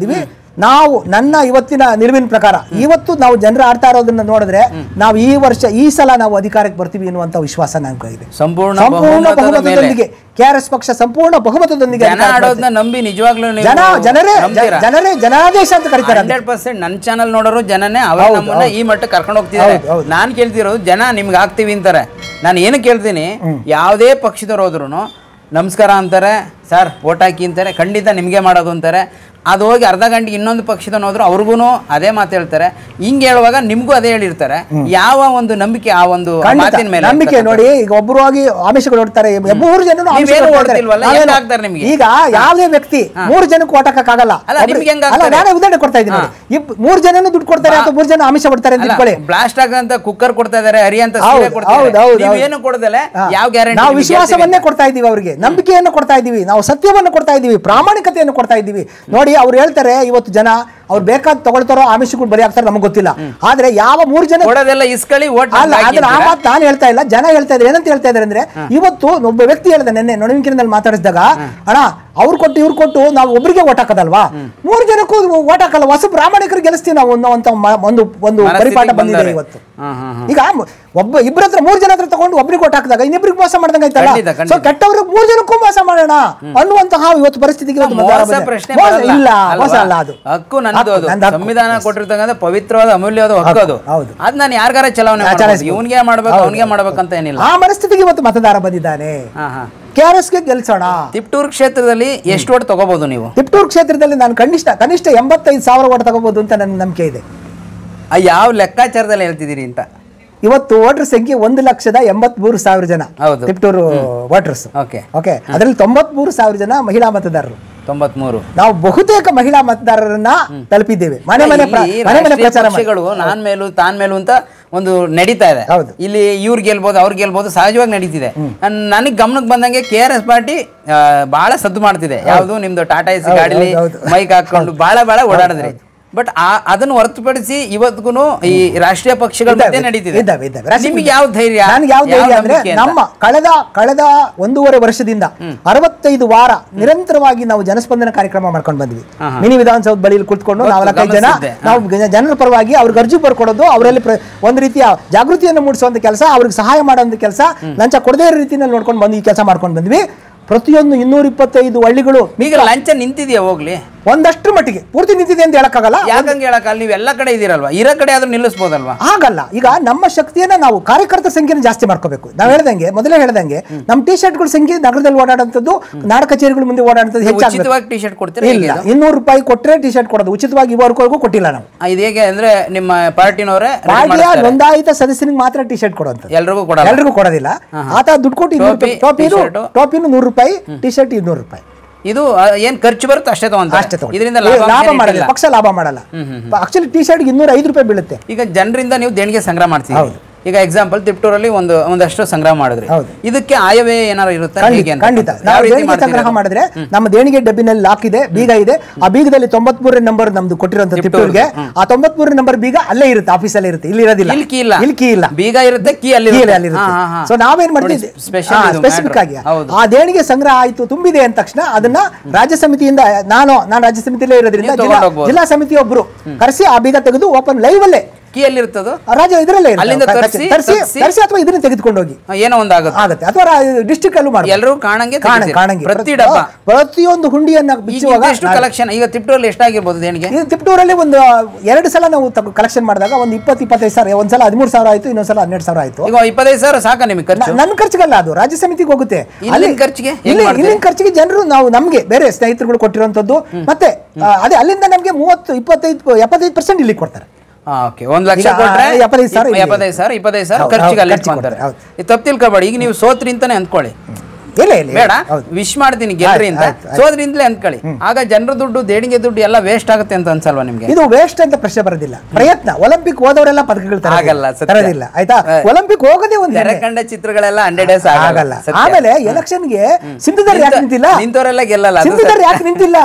ನಾವು ನನ್ನ ಇವತ್ತಿನ ನಿಲುವಿನ ಪ್ರಕಾರ ಇವತ್ತು ನಾವು ಜನರು ಆಡ್ತಾ ಇರೋದನ್ನ ನೋಡಿದ್ರೆ ನಾವು ಈ ವರ್ಷ ಈ ಸಲ ನಾವು ಅಧಿಕಾರಕ್ಕೆ ಬರ್ತೀವಿ ಅನ್ನುವಂತ ವಿಶ್ವಾಸ ನನಗೆ ಇದೆ ಸಂಪೂರ್ಣ ಸಂಪೂರ್ಣ ಬಹುಮತದ ಮೇಲೆ ಬಹುಮತದೊಂದಿಗೆ ಕೆ ಆರ್ ಎಸ್ ಪಕ್ಷ ಸಂಪೂರ್ಣ ಬಹುಮತದೊಂದಿಗೆ ಜನ ಅಧಿಕಾರಕ್ಕೆ ಆಡೋದನ್ನ ನಂಬಿ ನಿಜವಾಗ್ಲೂ ನೀವು ಜನ ಜನರೇ ಜ- ನಂಬ್ತೀರಾ? ಜನರೇ ಜನಾದೇಶ ಅಂತ ಕರೀತಾರೆ ಅದನ್ನ. ಹಂಡ್ರೆಡ್ ಪರ್ಸೆಂಟ್ ನನ್ನ ಚಾನಲ್ ನೋಡೋರು ಜನನೇ ಅವ್ರ ಹೌದು, ನಮ್ಮನ್ನ ಈ ಮಟ್ಟಕ್ಕೆ ಕರ್ಕೊಂಡು ಹೋಗ್ತಿದ್ದಾರೆ ಹೌದು, ಹೌದು. ನಾನು ಕೇಳ್ತಿರೋದು ಜನ ನಿಮ್ಗೆ ಆಗ್ತೀವಿ ಅಂತಾರೆ ನಾನು ಏನು ಕೇಳ್ತೀನಿ ಯಾವುದೇ ಪಕ್ಷದವ್ರು ಹೋದ್ರು ನಮಸ್ಕಾರ ಅಂತಾರೆ ಸರ್ ಓಟ್ ಹಾಕಿ ಅಂತಾರೆ ಖಂಡಿತ ನಿಮಗೆ ಮಾಡೋದು ಅಂತಾರೆ ಅದು ಹೋಗಿ ಅರ್ಧ ಗಂಟೆ ಇನ್ನೊಂದು ಪಕ್ಷದವ್ನು ಹೋದ್ರು ಅವ್ರಿಗೂ ಅದೇ ಮಾತು ಹೇಳ್ತಾರೆ ಹಿಂಗೆ ಹೇಳುವಾಗ ನಿಮ್ಗೂ ಅದೇ ಹೇಳಿರ್ತಾರೆ ಯಾವ ಒಂದು ನಂಬಿಕೆ ಆ ಒಂದು ಖಂಡಿತ. ಮಾತಿನ ಮೇಲೆ ನಂಬಿಕೆ ನೋಡಿ ಈಗ ಒಬ್ಬರು ಹೋಗಿ ಆಮಿಷಗಳು ನೋಡ್ತಾರೆ ಮೂರು ಜನ ನೀವೇನು ಓಡ್ತಿಲ್ವಲ್ಲ, ಹೆಂಗ್ ಹಾಕ್ತಾರೆ ನಿಮ್ಗೆ? ಈಗ ಯಾವುದೇ ವ್ಯಕ್ತಿ ಮೂರು ಜನಕ್ಕೆ ಓಟ್ ಹಾಕಕ್ಕಾಗಲ್ಲ ಅಲ್ಲ, ಒಬ್ರು- ನಿಮ್ಗೆ ಹೆಂಗ್ ಅಲ್ಲ ಹಾಕ್ತಾರೆ? ನಾನೇ ಉದಾಹರಣೆ ಕೊಡ್ತಾ ಇದ್ದೀನಿ ನೋಡಿ. ಇಬ್- ಮೂರು ಜನನು ದುಡ್ಡು ಕೊಡ್ತಾರೆ ಅಥವಾ ಮೂರು ಜನ ಆಮಿಷ ಕೊಡ್ತಾರೆ ಅಂತ ಇಟ್ಕೊಳ್ಳಿ ಬ್ಲಾಸ್ಟ್ ಆಗಂತ ಕುಕ್ಕರ್ ಕೊಡ್ತಾ ಇದಾರೆ ಹರಿ ಅಂತ ಹೌದು, ಸೀರೆ ಕೊಡ್ತಾ ಹೌದು, ಹೌದು, ನೀವು ಹೌದು. ಏನು ಕೊಡದಲೆ ಹಾ. ಯಾವ ಗ್ಯಾರಂಟಿ ನಾವು ವಿಶ್ವಾಸವನ್ನೇ ಕೊಡ್ತಾ ಇದೀವಿ ಅವರಿಗೆ ನಂಬಿಕೆಯನ್ನು ಕೊಡ್ತಾ ಇದೀವಿ ನಾವು ಸತ್ಯವನ್ನು ಕೊಡ್ತಾ ಇದೀವಿ ಪ್ರಾಮಾಣಿಕತೆಯನ್ನು ಕೊಡ್ತಾ ಇದೀವಿ ನೋಡಿ ಅವ್ರು ಹೇಳ್ತಾರೆ ಇವತ್ತು ಜನ ಅವ್ರು ಬೇಕಾದ ತಗೊಳ್ತಾರೋ ಆಮಿಷಗಳು ಬರೀ ಆಗ್ತಾರೆ ನಮಗೆ ಗೊತ್ತಿಲ್ಲ ಆದ್ರೆ ಯಾವ ಮೂರು ಜನ ಕೊಡೋದೆಲ್ಲ ಇಸ್ಕಳಿ ಓಟ್ ಅಲ್ಲ ಅದನ್ನ ಆ ಮಾತು ನಾನು ಹೇಳ್ತಾ ಇಲ್ಲ ಜನ ಹೇಳ್ತಾ ಇದ್ದಾರೆ ಏನಂತ ಹೇಳ್ತಾ ಇದ್ದಾರೆ ಅಂದ್ರೆ ಇವತ್ತು ಒಬ್ಬ ವ್ಯಕ್ತಿ ಹೇಳ್ದ ನಿನ್ನೆ ನೊಣವಿಂಕಿನಲ್ಲಿ ಮಾತಾಡಿಸಿದಾಗ ಅಣ್ಣ ಅವ್ರು ಕೊಟ್ಟು ಇವ್ರು ಕೊಟ್ಟು ನಾವು ಒಬ್ಬರಿಗೆ ಓಟ್ ಹಾಕೋದಲ್ವಾ ಮೂರು ಜನಕ್ಕೂ ಓಟ್ ಹಾಕಲ್ಲ ಹೊಸ ಪ್ರಾಮಾಣಿಕರು ಗೆಲ್ಲಿಸ್ತೀವಿ ನಾವು ಅನ್ನೋ ಅಂತ ಮ- ಒಂದು ಒಂದು ಮನಸ್ಥಿತಿಗೆ ಪರಿಪಾಠ ಬಂದಿದೆ ಬಂದವ್ರೆ. ಇವತ್ತು ಹಾ, ಹಾ, ಹಾ. ಈಗ ಮ- ಒಬ್ಬ ಇಬ್ಬರ ಹತ್ರ ಮೂರು ಜನ ಹತ್ರ ತಗೊಂಡು ಒಬ್ರಿಗೆ ಓಟ್ ಹಾಕಿದಾಗ ಇನ್ನಿಬ್ರಿಗೆ ಮೋಸ ಮಾಡ್ದಂಗೆ ಆಯ್ತಲ್ಲ ಖಂಡಿತ, ಖಂಡಿತ. ಸೊ ಕೆಟ್ಟವ್ರಿಗೆ ಮೂರು ಜನಕ್ಕೂ ಮೋಸ ಮಾಡೋಣ ಅನ್ನುವಂತಹ ಇವತ್ತು ಪರಿಸ್ಥಿತಿಗೆ ಇವತ್ತು ಬದಲಾವಣೆ ಮೋಸ ಬಂದಿದೆ. ಪ್ರಶ್ನೆ ಮೋಸ ಬರಲ್ಲ, ಇಲ್ಲ ಅಲ್ವಾ? ಮೋಸ ಅಲ್ಲ ಅದು ಹಕ್ಕು ನಂದು ಅದು ನಂದು ಹಕ್ಕು. ಸಂವಿಧಾನ ಕೊಟ್ಟಿರ್ತಕ್ಕಂಥ ಪವಿತ್ರವಾದ ಅಮೂಲ್ಯವಾದ ಹಕ್ಕು ಅದು ಹೌದು. ಅದ್ ನಾನು ಯಾರಿಗಾರ ಚಲಾವಣೆ ಹಾ, ಚಲಾಯಿಸ್ಬೋದು. ಇವನ್ಗೆ ಮಾಡ್ಬೇಕು ಅವನಿಗೆ ಮಾಡ್ಬೇಕಂತ ಏನಿಲ್ಲ ಆ ಮನಸ್ಥಿತಿಗೆ ಇವತ್ತು ಮತದಾರ ಬಂದಿದ್ದಾನೆ ಹಾ ಹಾ ಕೆ ಆರ್ ಎಸ್ಗೆ ಗೆಲ್ಸೋಣ ತಿಪ್ಟೂರು ಕ್ಷೇತ್ರದಲ್ಲಿ ಎಷ್ಟು ಓಟ್ ತಗೋಬಹುದು ನೀವು ತಿಪ್ಟೂರು ಕ್ಷೇತ್ರದಲ್ಲಿ ನಾನು ಕನಿಷ್ಠ ಕನಿಷ್ಠ ಎಂಬತ್ತೈದು ಸಾವಿರ ಓಟ್ ತಗೋಬಹುದು ಅಂತ ನನ್ನ ನಂಬಿಕೆ ಇದೆ ಆ ಯಾವ ಲೆಕ್ಕಾಚಾರದಲ್ಲಿ ಹೇಳ್ತಿದ್ದೀರಿ ಅಂತ ಇವತ್ತು ವೋಟರ್ ಸಂಖ್ಯೆ ಒಂದು ಲಕ್ಷದ ಎಂಬತ್ಮೂರು ಸಾವಿರ ಜನ ಹೌದು. ತಿಪ್ಟೂರು ವೋಟರ್ಸ್ ಓಕೆ ಓಕೆ ಅದರಲ್ಲಿ ತೊಂಬತ್ಮೂರು ಸಾವಿರ ಜನ ಮಹಿಳಾ ಮತದಾರರು ತೊಂಬತ್ಮೂರು ನಾವು ಬಹುತೇಕ ಮಹಿಳಾ ಮತದಾರರನ್ನ ತಲುಪಿದ್ದೇವೆ ಮನೆ ಮನೆ ಪ್ರ- ಇಲ್ಲಿ ಮನೆ ಮನೆ ರಾಷ್ಟ್ರೀಯ ಪ್ರಚಾರ ಮಾಡಿ ಪಕ್ಷಗಳು ನಾನ್ ಮೇಲೂ ತಾನ್ ಮೇಲೂ ಅಂತ ಒಂದು ನಡೀತಾ ಇದೆ ಹೌದು. ಇಲ್ಲಿ ಇವ್ರು ಗೆಲ್ಬೋದು ಅವ್ರು ಗೆಲ್ಬೋದು ಸಹಜವಾಗಿ ನಡೀತಿದೆ ನನಗೆ ಗಮನಕ್ಕೆ ಬಂದಂಗೆ ಕೆ ಆರ್ ಎಸ್ ಪಾರ್ಟಿ ಆ, ಬಹಳ ಸದ್ದು ಮಾಡ್ತಿದೆ ಯಾವುದು ನಿಮ್ದು ಟಾಟಾ ಎಸಿ ಹೌದು, ಗಾಡಿಲಿ ಹೌದು, ಹೌದು. ಮೈಕ್ ಹಾಕೊಂಡು ಬಹಳ ಬಹಳ ಓಡಾಡಿದ್ರಿ ಬಟ್ ಅದನ್ನು ಹೊರತುಪಡಿಸಿ ಇವತ್ತಿಗೂ ಈ ರಾಷ್ಟ್ರೀಯ ಪಕ್ಷಗಳ ಮಧ್ಯೆ ಇದ್ದಾವೆ, ನಡೀತಿದೆ ಇದ್ದಾವೆ, ಇದ್ದಾವೆ. ರಾಷ್ಟ್ರೀಯ ನಿಮ್ಗೆ ಯಾವ ಧೈರ್ಯ ನನ್ಗೆ ಯಾವ ಧೈರ್ಯ ಅಂದ್ರೆ ನಂಬಿಕೆ ಅಂತ? ನಮ್ಮ ಕಳೆದ ಕಳೆದ ಒಂದೂವರೆ ವರ್ಷದಿಂದ ಅರವತ್ತೈದು ವಾರ ನಿರಂತರವಾಗಿ ನಾವು ಜನಸ್ಪಂದನ ಕಾರ್ಯಕ್ರಮ ಮಾಡ್ಕೊಂಡು ಬಂದ್ವಿ ಮಿನಿ ವಿಧಾನಸೌಧ ಬಳಿಯಲ್ಲಿ ಕುಳಿತುಕೊಂಡು ಗೊತ್ತು, ನಾವು ನಾಲ್ಕೈದು ಜನ ಗಮನಿಸಿದ್ದೆ. ನಾವು ಗ- ಜನರ ಪರವಾಗಿ ಅವ್ರಿಗೆ ಅರ್ಜಿ ಬರ್ಕೊಡೋದು ಅವರಲ್ಲಿ ಪ್ರ- ಒಂದು ರೀತಿಯ ಜಾಗೃತಿಯನ್ನು ಮೂಡಿಸುವಂತ ಕೆಲಸ ಅವ್ರಿಗೆ ಸಹಾಯ ಮಾಡುವಂತ ಕೆಲಸ ಲಂಚ ಕೊಡದೇ ಇರೋ ರೀತಿಯಲ್ಲಿ ನೋಡ್ಕೊಂಡು ಬಂದು ಈ ಕೆಲಸ ಮಾಡ್ಕೊಂಡು ಬಂದ್ವಿ ಪ್ರತಿಯೊಂದು ಇನ್ನೂರ ಇಪ್ಪತ್ತೈದು ಹಳ್ಳಿಗಳು ಈಗ ಲಂಚ ನಿಂತಿದ್ಯಾ ಹೋಗ್ಲಿ ಒಂದಷ್ಟು ಮಟ್ಟಿಗೆ ಪೂರ್ತಿ ನಿಂತಿದೆ ಅಂತ ಹೇಳಕ್ಕಾಗಲ್ಲ ಯಾಕಂಗೆ ಹೇಳಕ್ಕಲ್ಲ ನೀವು ಎಲ್ಲ ಕಡೆ ಇದೀರಲ್ವಾ ಇರೋ ಕಡೆ ಆದ್ರೂ ನಿಲ್ಲಿಸ್ಬೋದಲ್ವಾ ಆಗಲ್ಲ ಈಗ ನಮ್ಮ ಶಕ್ತಿಯನ್ನ ನಾವು ಕಾರ್ಯಕರ್ತರ ಸಂಖ್ಯೆನ ಜಾಸ್ತಿ ಮಾಡ್ಕೋಬೇಕು ನಾವು ಹೇಳ್ದಂಗೆ ಮೊದಲೇ ಹೇಳ್ದಂಗೆ ನಮ್ಮ ಟಿ ಶರ್ಟ್ಗಳ ಸಂಖ್ಯೆ ನಗರದಲ್ಲಿ ಓಡಾಡುವಂಥದ್ದು ನಾಡ ಕಚೇರಿಗಳ ಮುಂದೆ ಓಡಾಡುವಂಥದ್ದು ಹೆಚ್ಚಾಗಬೇಕು ಉಚಿತವಾಗಿ ಟಿ ಶರ್ಟ್ ಕೊಡ್ತೀರಾ ಹೇಗೆ ಇಲ್ಲ ಇದು? ಇನ್ನೂರು ರೂಪಾಯಿ ಕೊಟ್ಟರೆ ಟಿ ಶರ್ಟ್ ಕೊಡೋದು ಉಚಿತವಾಗಿ ಇವರೆಗೂ ಕೊಟ್ಟಿಲ್ಲ ನಾವು ಆ, ಇದು ಹೇಗೆ ಅಂದ್ರೆ ನಿಮ್ಮ ಪಾರ್ಟಿನವರೇ ಪಾರ್ಟಿಯ ನೋಂದಾಯಿತ ಸದಸ್ಯನಿಗೆ ಮಾತ್ರ ಟಿ ಶರ್ಟ್ ಕೊಡುವಂಥದ್ದು ಎಲ್ರಿಗೂ ಕೊಡಲ್ಲ ಎಲ್ರಿಗೂ ಕೊಡೋದಿಲ್ಲ ಆತ ದುಡ್ಡು ಕೊಟ್ಟು ಇನ್ನೂರು ರೂಪಾಯಿ ಟೋಪಿ, ಟೋಪಿನು t-shirt. ಟೋಪಿನು ನೂರು ರೂಪಾಯಿ ಟಿ ಶರ್ಟ್ ಇನ್ನೂರು ರೂಪಾಯಿ ಇದು ಆ, ಏನ್ ಖರ್ಚು ಬರುತ್ತೆ ಅಷ್ಟೇ ತಗೊಂತಾರೆ ಅಷ್ಟೇ ತಗೊಳ್ಳಿ. ಇದರಿಂದ ಏ, ಲಾಭ ಲಾಭ ಏನಿಲ್ಲ. ಮಾಡಲ್ಲ ಪಕ್ಷ ಲಾಭ ಮಾಡಲ್ಲ ಆಕ್ಚುಲಿ ಟಿ ಶರ್ಟ್ಗೆ ಇನ್ನೂರ ಐದು ರೂಪಾಯಿ ಬೀಳುತ್ತೆ ಈಗ ಜನರಿಂದ ನೀವು ದೇಣಿಗೆ ಸಂಗ್ರಹ ಮಾಡ್ತೀವಿ ಹೌದು. ಈಗ ಎಕ್ಸಾಂಪಲ್ ತಿಪ್ಟೂರಲ್ಲಿ ಒಂದು ಒಂದಷ್ಟು ಸಂಗ್ರಹ ಮಾಡಿದ್ರಿ ಹೌದು. ಇದಕ್ಕೆ ಆಯವೇ ಏನಾರು ಇರುತ್ತೆ ಖಂಡಿತ ಹೇಗೆ ಅಂತ? ಖಂಡಿತ ಯಾವ ನಾವು ರೀತಿ ದೇಣಿಗೆ ಮಾಡ್ತೀರಾ ಸಂಗ್ರಹ ಅದು? ಮಾಡಿದ್ರೆ ನಮ್ಮ ದೇಣಿಗೆ ಡಬ್ಬಿನಲ್ಲಿ ಲಾಕ್ ಇದೆ ಬೀಗ ಇದೆ ಆ ಬೀಗದಲ್ಲಿ ತೊಂಬತ್ಮೂರನೇ ನಂಬರ್ ನಮ್ದು ಕೊಟ್ಟಿರುವಂತ ತಿಪ್ಟೂರ್ಗೆ ಆ ತೊಂಬತ್ಮೂರನೇ ನಂಬರ್ ಬೀಗ ಅಲ್ಲೇ ಇರುತ್ತೆ ಆಫೀಸಲ್ಲೇ ಇರುತ್ತೆ ಇಲ್ಲಿ ಇರೋದಿಲ್ಲ ಇಲ್ಲಿ key ಇಲ್ಲ. ಇಲ್ಲಿ key ಇಲ್ಲ ಬೀಗ ಇರುತ್ತೆ ಕೀ ಅಲ್ಲಿ ಕೀ ಇರುತ್ತೆ. ಅಲ್ಲಿ ಹಾ, ಹಾ, ಹಾ. ಸೊ ನಾವೇನ್ ಮಾಡ್ತೀವಿ ನೋಡಿ, special ಇದು ಸ್ಪೆಸಿಫಿಕ್ matter. ಆಗಿ ಹೌದು. ಆ ದೇಣಿಗೆ ಸಂಗ್ರಹ ಆಯ್ತು ತುಂಬಿದೆ ಅಂದ ತಕ್ಷಣ ಅದನ್ನ ರಾಜ್ಯ ಸಮಿತಿಯಿಂದ ನಾನು ನಾನು ರಾಜ್ಯ ಸಮಿತಿಯಲ್ಲೇ ಇರೋದ್ರಿಂದ ನೀವು ಜಿಲ್ಲಾ ತಗೊಂಡು ಹೋಗ್ಬೋದು. ಜಿಲ್ಲಾ ಸಮಿತಿ ಒಬ್ರು ಕರೆಸಿ ಆ ಬೀಗ ತೆಗೆದು ಓಪನ್ ಲೈವ್ ಅಲ್ಲೇ ಕೀ ಎಲ್ಲಿ ಇರ್ತದು ಆ ರಾಜ್ಯ ಇದರಲ್ಲೇ ಇರುತ್ತೆ. ಅಲ್ಲಿಂದ ಕ- ತರ್ಸಿ, ತರ್ಸಿ ತರ್ಸಿ. ತರ್ಸಿ ಅಥವಾ ಇದನ್ನ ತೆಗೆದುಕೊಂಡು ಹೋಗಿ ಏನೋ ಒಂದು ಆಗುತ್ತೆ ಆಗತ್ತೆ ಅಥವಾ ಡಿಸ್ಟ್ರಿಕ್ಟ್ ಅಲ್ಲೂ ಮಾಡ್ಬೋದು ಎಲ್ಲರೂ ಕಾಣಂಗೆ ಕಾಣ ತೆಗಿತೀರಿ. ಕಾಣಂಗಿ ಪ್ರತಿ ಡಬ್ಬ ಪ್ರತಿಯೊಂದು ಹುಂಡಿಯನ್ನ ಈಗ ಬಿಚ್ಚುವಾಗ ಎಷ್ಟು ಕಲೆಕ್ಷನ್ ಈಗ ತಿಪ್ಟೂರಲ್ಲಿ ಎಷ್ಟಾಗಿರ್ಬೋದು ದೇಣಿಗೆ ಇದು ತಿಪ್ಟೂರಲ್ಲಿ ಒಂದು ಎರಡು ಸಲ ನಾವು ಕಲೆಕ್ಷನ್ ಮಾಡಿದಾಗ ಒಂದು ಇಪ್ಪತ್ತು ಇಪ್ಪತ್ತೈದು ಸಾವಿರ ಒಂದ್ಸಲ ಹದಿಮೂರು ಸಾವಿರ ಆಯ್ತು ಇನ್ನೊಂದ್ಸಲ ಹನ್ನೆರಡು ಸಾವಿರ ಆಯ್ತು ಈಗ ಇಪ್ಪತ್ತೈದು ಸಾವಿರ ಸಾಕ ನಿಮಗೆ ಖರ್ಚು ನನ್ನ ಖರ್ಚಿಗಲ್ಲ ಅದು ರಾಜ್ಯ ಸಮಿತಿಗೆ ಹೋಗುತ್ತೆ ಇಲ್ಲಿನ ಖರ್ಚಿಗೆ ಹೆಂಗ್ ಇಲ್ಲಿ ಮಾಡ್ತೀರಿ? ಇಲ್ಲಿನ ಖರ್ಚಿಗೆ ಜನರು ನಾವು ನಮ್ಗೆ ಬೇರೆ ಸ್ನೇಹಿತರುಗಳು ಕೊಟ್ಟಿರುವಂತದ್ದು ಮತ್ತೆ ಆ, ಅದೇ ಅಲ್ಲಿಂದ ನಮ್ಗೆ ಮೂವತ್ತು ಇಪ್ಪತ್ತೈದು ಎಪ್ಪತ್ತೈದು ಪರ್ಸೆಂಟ್ ಇಲ್ಲಿ ಕೊಡ್ತಾರೆ ಓಕೆ ಒಂದ್ ಲಕ್ಷ ಈಗ, ಕೊಟ್ರೆ ಆ, ಎಪ್ಪತ್ತೈದು ಸಾವಿರ ಇಲ್ಲಿ. ಎಪ್ಪತ್ತೈದು ಸಾವಿರ ಇಪ್ಪತ್ತೈದು ಸಾವಿರ ಹೌದು, ಖರ್ಚಿಗೆ ಅಲ್ಲಿ ಖರ್ಚಿಗೆ ಇಟ್ಕೊಂತಾರೆ ಕೊಡ್ತಾರೆ, ಇದು ತಪ್ಪು ತಿಳ್ಕೊಬೇಡಿ ಈಗ ನೀವು ಸೋತ್ರಿ ಅಂತಾನೆ ಅಂದ್ಕೊಳ್ಳಿ ಇಲ್ಲ ಇಲ್ಲ ಬೇಡ ಹೌದು ವಿಶ್ ಮಾಡ್ತೀನಿ ಗೆಲ್ರಿ ಅಂತ ಆಯ್ತು, ಆಯ್ತು. ಸೋದ್ರಿಂದಲೇ ಅಂದ್ಕೊಳ್ಳಿ ಆಗ ಜನರ ದುಡ್ಡು ದೇಣಿಗೆ ದುಡ್ಡು ಎಲ್ಲ ವೇಸ್ಟ್ ಆಗುತ್ತೆ ಅಂತ ಅನ್ಸಲ್ವಾ ನಿಮ್ಗೆ ಇದು ವೇಸ್ಟ್ ಅಂತ ಪ್ರಶ್ನೆ ಬರೋದಿಲ್ಲ ಪ್ರಯತ್ನ ಒಲಿಂಪಿಕ್ ಹೋದವರೆಲ್ಲ ಪದಕಗಳು ತರೋದಿಲ್ಲ. ಆಗಲ್ಲ, ಸತ್ಯ. ತರೋದಿಲ್ಲ ಆಯ್ತಾ ಹಾ. ಒಲಿಂಪಿಕ್ ಹೋಗೋದೇ ಒಂದು ತೆರೆ ಕಂಡ ಚಿತ್ರಗಳೆಲ್ಲ ಹಂಡ್ರೆಡ್ ಡೇಸ್ ಆಗಲ್ಲ ಆಮೇಲೆ ಎಲೆಕ್ಷನ್ಗೆ ಸಿಂಧುದರ್ ಯಾಕೆ ನಿಂತಿಲ್ಲ ನಿಂತವರೆಲ್ಲ ಗೆಲ್ಲಲ್ಲ ಅದು ಸಿಂಧುದರ್ ಯಾಕೆ ನಿಂತಿಲ್ಲ